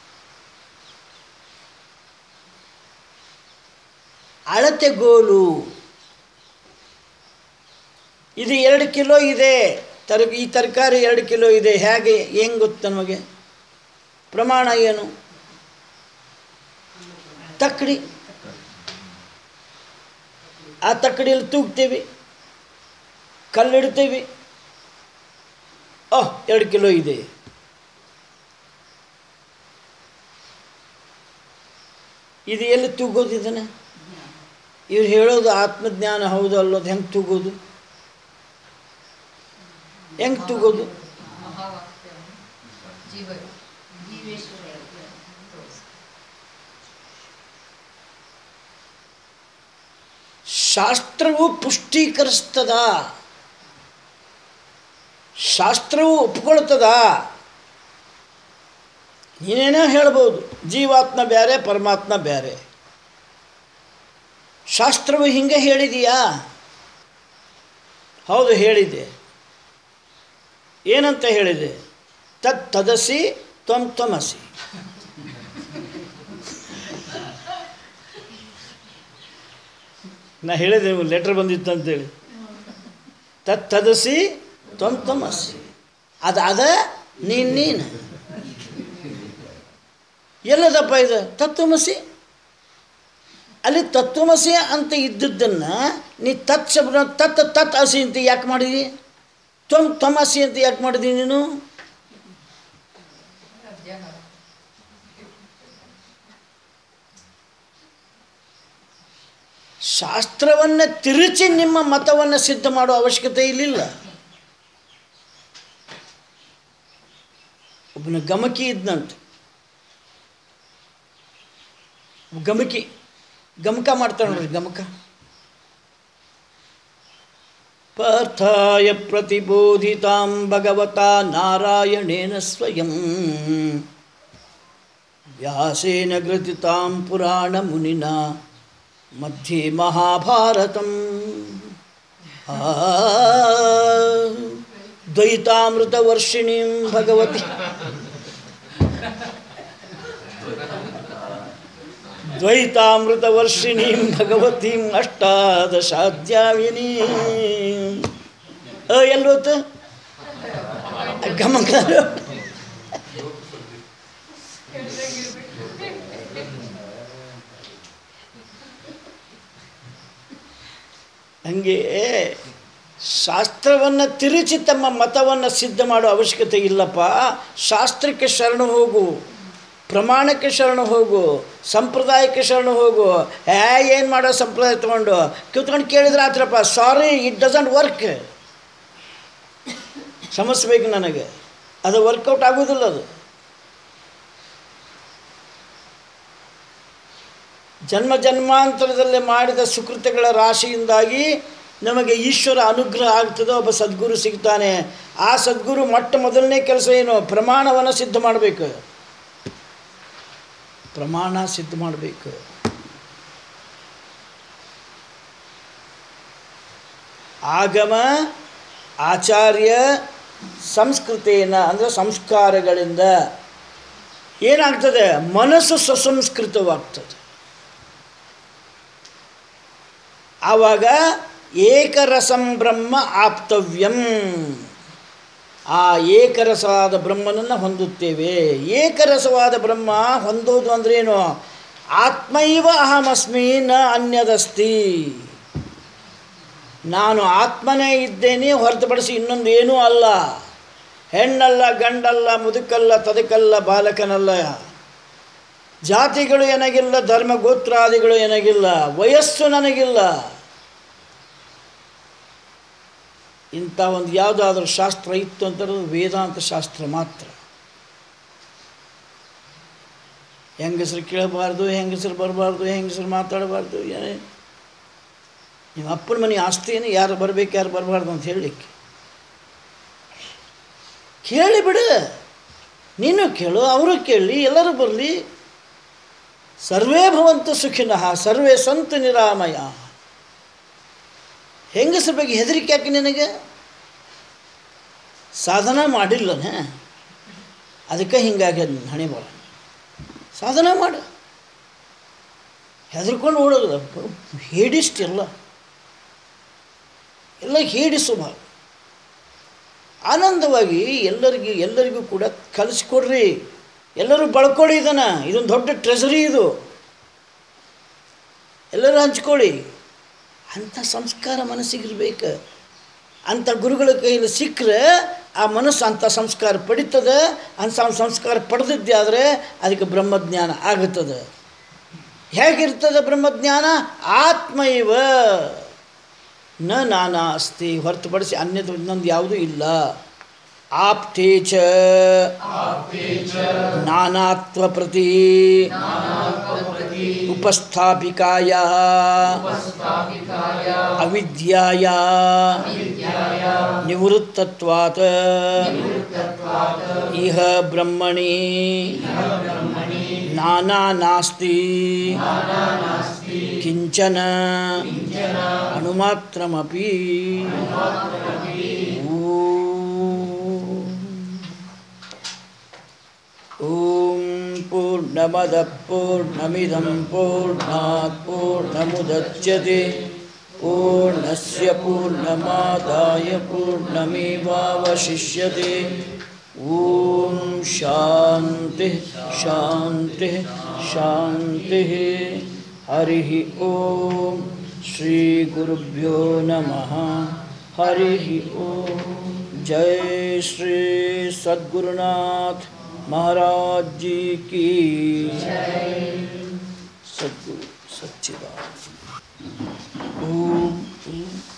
ಅಳತೆಗೋಲು ಇದು ಎರಡು ಕಿಲೋ ಇದೆ ತರ ಈ ತರಕಾರಿ ಎರಡು ಕಿಲೋ ಇದೆ ಹೇಗೆ ಹೆಂಗೆ ಗೊತ್ತು ನಮಗೆ ಪ್ರಮಾಣ ಏನು ತಕ್ಕಡಿ ಆ ತಕ್ಕಡಿಯಲ್ಲಿ ತೂಗ್ತೀವಿ ಕಲ್ಲಿಡ್ತೀವಿ ಓಹ್ ಎರಡು ಕಿಲೋ ಇದೆ ಇದು ಎಲ್ಲಿ ತೂಗೋದು ಇದನ್ನು ಇವ್ರು ಹೇಳೋದು ಆತ್ಮಜ್ಞಾನ ಹೌದು ಅಲ್ಲೋದು ಹೆಂಗೆ ತೂಗೋದು ಹೆಂಗೆ ತೂಗೋದು ಜೀವ ಜೀವೇಶ್ವರ ಶಾಸ್ತ್ರವು ಪುಷ್ಟೀಕರಿಸ್ತದ ಶಾಸ್ತ್ರವು ಒಪ್ಕೊಳ್ತದ ನೀನೇನೋ ಹೇಳ್ಬೋದು ಜೀವಾತ್ಮ ಬೇರೆ ಪರಮಾತ್ಮ ಬೇರೆ ಶಾಸ್ತ್ರವು ಹಿಂಗೆ ಹೇಳಿದೀಯಾ ಹೌದು ಹೇಳಿದೆ ಏನಂತ ಹೇಳಿದೆ ತತ್ ತದಸಿ ತ್ವಂ ತ್ವಮಸಿ ನಾ ಹೇಳಿದೆ ಲೆಟ್ರ್ ಬಂದಿತ್ತು ಅಂತೇಳಿ ತತ್ ತದಸಿ ತ್ವಂ ತ್ವಮಸಿ ಅದು ಅದ ನೀನು ನೀನು ಎಲ್ಲದಪ್ಪ ಇದು ತತ್ವಮಸಿ ಅಲ್ಲಿ ತತ್ವಮಸಿ ಅಂತ ಇದ್ದದ್ದನ್ನು ನೀ ತತ್ ಶಬ್ದ ತತ್ ತತ್ ಹಸಿ ಅಂತ ಯಾಕೆ ಮಾಡಿದಿ ತ್ವಂ ತ್ವಮಸಿ ಅಂತ ಯಾಕೆ ಮಾಡಿದಿ ನೀನು ಶಾಸ್ತ್ರವನ್ನು ತಿರುಚಿ ನಿಮ್ಮ ಮತವನ್ನು ಸಿದ್ಧ ಮಾಡುವ ಅವಶ್ಯಕತೆ ಇಲ್ಲಿಲ್ಲ ಒಬ್ಬನ ಗಮಕಿ ಇದ್ನಂತೆ ಗಮಕಿ ಗಮಕ ಮಾಡ್ತಾನೆ ನೋಡ್ರಿ ಗಮಕ ಪಾರ್ಥಾಯ ಪ್ರತಿಬೋಧಿತಾಂ ಭಗವತಾ ನಾರಾಯಣೇನ ಸ್ವಯಂ ವ್ಯಾಸೇನ ಗ್ರಥಿತಾಂ ಪುರಾಣ ಮುನಿನ ಮಧ್ಯೆ ಮಹಾಭಾರತಂ ಆ ದ್ವೈತಾಮೃತವರ್ಷಿಣೀಂ ಭಗವತಿ ದ್ವೈತಾಮೃತವರ್ಷಿಣೀಂ ಭಗವತೀಂ ಅಷ್ಟಾದಶಾಧ್ಯಾಯಿನೀ ಅ ಎಲ್ಲೋತು ಗಮಕ ಹಂಗೆ ಶಾಸ್ತ್ರವನ್ನು ತಿರುಚಿ ತಮ್ಮ ಮತವನ್ನು ಸಿದ್ಧ ಮಾಡೋ ಅವಶ್ಯಕತೆ ಇಲ್ಲಪ್ಪ ಶಾಸ್ತ್ರಕ್ಕೆ ಶರಣು ಹೋಗು ಪ್ರಮಾಣಕ್ಕೆ ಶರಣು ಹೋಗು ಸಂಪ್ರದಾಯಕ್ಕೆ ಶರಣು ಹೋಗು ಹೇ ಏನು ಮಾಡೋ ಸಂಪ್ರದಾಯ ತೊಗೊಂಡು ಕೂತ್ಕೊಂಡು ಕೇಳಿದ್ರೆ ಆತ್ರಪ್ಪ ಸಾರಿ ಇಟ್ ಡಸಂಟ್ ವರ್ಕ್ ಸಮಸ್ಬೇಕು ನನಗೆ ಅದು ವರ್ಕೌಟ್ ಆಗೋದಿಲ್ಲ ಅದು ಜನ್ಮ ಜನ್ಮಾಂತರದಲ್ಲಿ ಮಾಡಿದ ಸುಕೃತಗಳ ರಾಶಿಯಿಂದಾಗಿ ನಮಗೆ ಈಶ್ವರ ಅನುಗ್ರಹ ಆಗ್ತದೆ ಒಬ್ಬ ಸದ್ಗುರು ಸಿಗ್ತಾನೆ ಆ ಸದ್ಗುರು ಮೊಟ್ಟ ಮೊದಲನೇ ಕೆಲಸ ಏನು ಪ್ರಮಾಣವನ್ನು ಸಿದ್ಧ ಮಾಡಬೇಕು ಪ್ರಮಾಣ ಸಿದ್ಧ ಮಾಡಬೇಕು ಆಗಮ ಆಚಾರ್ಯ ಸಂಸ್ಕೃತೇನ ಅಂದರೆ ಸಂಸ್ಕಾರಗಳಿಂದ ಏನಾಗ್ತದೆ ಮನಸ್ಸು ಸುಸಂಸ್ಕೃತವಾಗ್ತದೆ ಆವಾಗ ಏಕರಸಂ ಬ್ರಹ್ಮ ಆಪ್ತವ್ಯಂ ಆ ಏಕರಸವಾದ ಬ್ರಹ್ಮನನ್ನು ಹೊಂದುತ್ತೇವೆ ಏಕರಸವಾದ ಬ್ರಹ್ಮ ಹೊಂದೋದು ಅಂದ್ರೇನು ಆತ್ಮೈವ ಅಹಮಸ್ಮಿ ನ ಅನ್ಯದಸ್ತಿ ನಾನು ಆತ್ಮನೇ ಇದ್ದೇನೆ ಹೊರತುಪಡಿಸಿ ಇನ್ನೊಂದು ಏನೂ ಅಲ್ಲ ಹೆಣ್ಣಲ್ಲ ಗಂಡಲ್ಲ ಮುದುಕಲ್ಲ ತದಕಲ್ಲ ಬಾಲಕನಲ್ಲ ಜಾತಿಗಳು ನನಗಿಲ್ಲ ಧರ್ಮ ಗೋತ್ರಾದಿಗಳು ನನಗಿಲ್ಲ ವಯಸ್ಸು ನನಗಿಲ್ಲ ಇಂಥ ಒಂದು ಯಾವುದಾದ್ರೂ ಶಾಸ್ತ್ರ ಇತ್ತು ಅಂತಂದ್ರೆ ಅದು ವೇದಾಂತ ಶಾಸ್ತ್ರ ಮಾತ್ರ ಹೆಂಗಸರು ಕೇಳಬಾರ್ದು ಹೆಂಗಸರು ಬರಬಾರ್ದು ಹೆಂಗಸರು ಮಾತಾಡಬಾರ್ದು ಏನೇ ನಿಮ್ಮ ಅಪ್ಪನ ಮನೆ ಆಸ್ತಿ ಏನು ಯಾರು ಬರಬೇಕು ಯಾರು ಬರಬಾರ್ದು ಅಂತ ಹೇಳಲಿಕ್ಕೆ ಕೇಳಿ ಬಿಡು ನೀನು ಕೇಳು ಅವರು ಕೇಳಿ ಎಲ್ಲರೂ ಬರಲಿ ಸರ್ವೇ ಭವಂತು ಸುಖಿನಃ ಸರ್ವೇ ಸಂತು ನಿರಾಮಯ ಹೆಂಗಸರ ಬಗ್ಗೆ ಹೆದರಿಕೆ ಯಾಕೆ ನಿನಗೆ ಸಾಧನ ಮಾಡಿಲ್ಲನೇ ಅದಕ್ಕೆ ಹಿಂಗಾಗ್ಯದ ನಿನ್ನ ಹಣೆ ಬರ ಸಾಧನ ಮಾಡು ಹೆದರ್ಕೊಂಡು ಓಡೋದು ಹೇಡಿಸ್ಟ್ ಎಲ್ಲ ಎಲ್ಲ ಹೇಡಿ ಸ್ವಭಾವ ಆನಂದವಾಗಿ ಎಲ್ಲರಿಗೂ ಎಲ್ಲರಿಗೂ ಕೂಡ ಕಲಿಸ್ಕೊಡ್ರಿ ಎಲ್ಲರೂ ಬಳಕೊಳ್ಳಿ ಇದನ್ನು ಇದೊಂದು ದೊಡ್ಡ ಟ್ರೆಸರಿ ಇದು ಎಲ್ಲರೂ ಹಂಚ್ಕೊಳ್ಳಿ ಅಂಥ ಸಂಸ್ಕಾರ ಮನಸ್ಸಿಗಿರ್ಬೇಕು ಅಂಥ ಗುರುಗಳ ಕೈಯಲ್ಲಿ ಸಿಕ್ಕರೆ ಆ ಮನಸ್ಸು ಅಂಥ ಸಂಸ್ಕಾರ ಪಡಿತದೆ ಅಂಥ ಸಂಸ್ಕಾರ ಪಡೆದಿದ್ದೆ ಆದರೆ ಅದಕ್ಕೆ ಬ್ರಹ್ಮಜ್ಞಾನ ಆಗುತ್ತದೆ ಹೇಗಿರ್ತದೆ ಬ್ರಹ್ಮಜ್ಞಾನ ಆತ್ಮ ಇವ ನ ನಾನಾ ಅಸ್ತಿ ಹೊರತುಪಡಿಸಿ ಅನ್ಯದ ಇನ್ನೊಂದು ಯಾವುದೂ ಇಲ್ಲ ಆಪ್ತೇ ಚ ನಾನಾತ್ವ ಪ್ರತಿ ಉಪಸ್ಥಾಪಿಕಾಯ ಅವಿದ್ಯಾಯ ನಿವೃತ್ತತ್ವಾತ್ ಇಹ ಬ್ರಹ್ಮಣಿ ನಾನಾ ನಾಸ್ತಿ ಕಿಂಚನ ಅಣುಮಾತ್ರಮಪಿ ಓಂ ಪೂರ್ಣಮದ ಪೂರ್ಣಮಿದಂ ಪೂರ್ಣಾತ್ ಪೂರ್ಣಮುದಚ್ಯತೆ ಪೂರ್ಣಸ್ಯ ಪೂರ್ಣಮಾದಾಯ ಪೂರ್ಣಮೇವಾವಶಿಷ್ಯತೆ ಓಂ ಶಾಂತಿ ಶಾಂತಿ ಶಾಂತಿ ಹರಿ ಓಂ ಶ್ರೀ ಗುರುಭ್ಯೋ ನಮಃ ಹರಿ ಓಂ जय श्री सद्गुरुनाथ महाराज जी की सद्गुरु सच्चिदानंद ओम ओम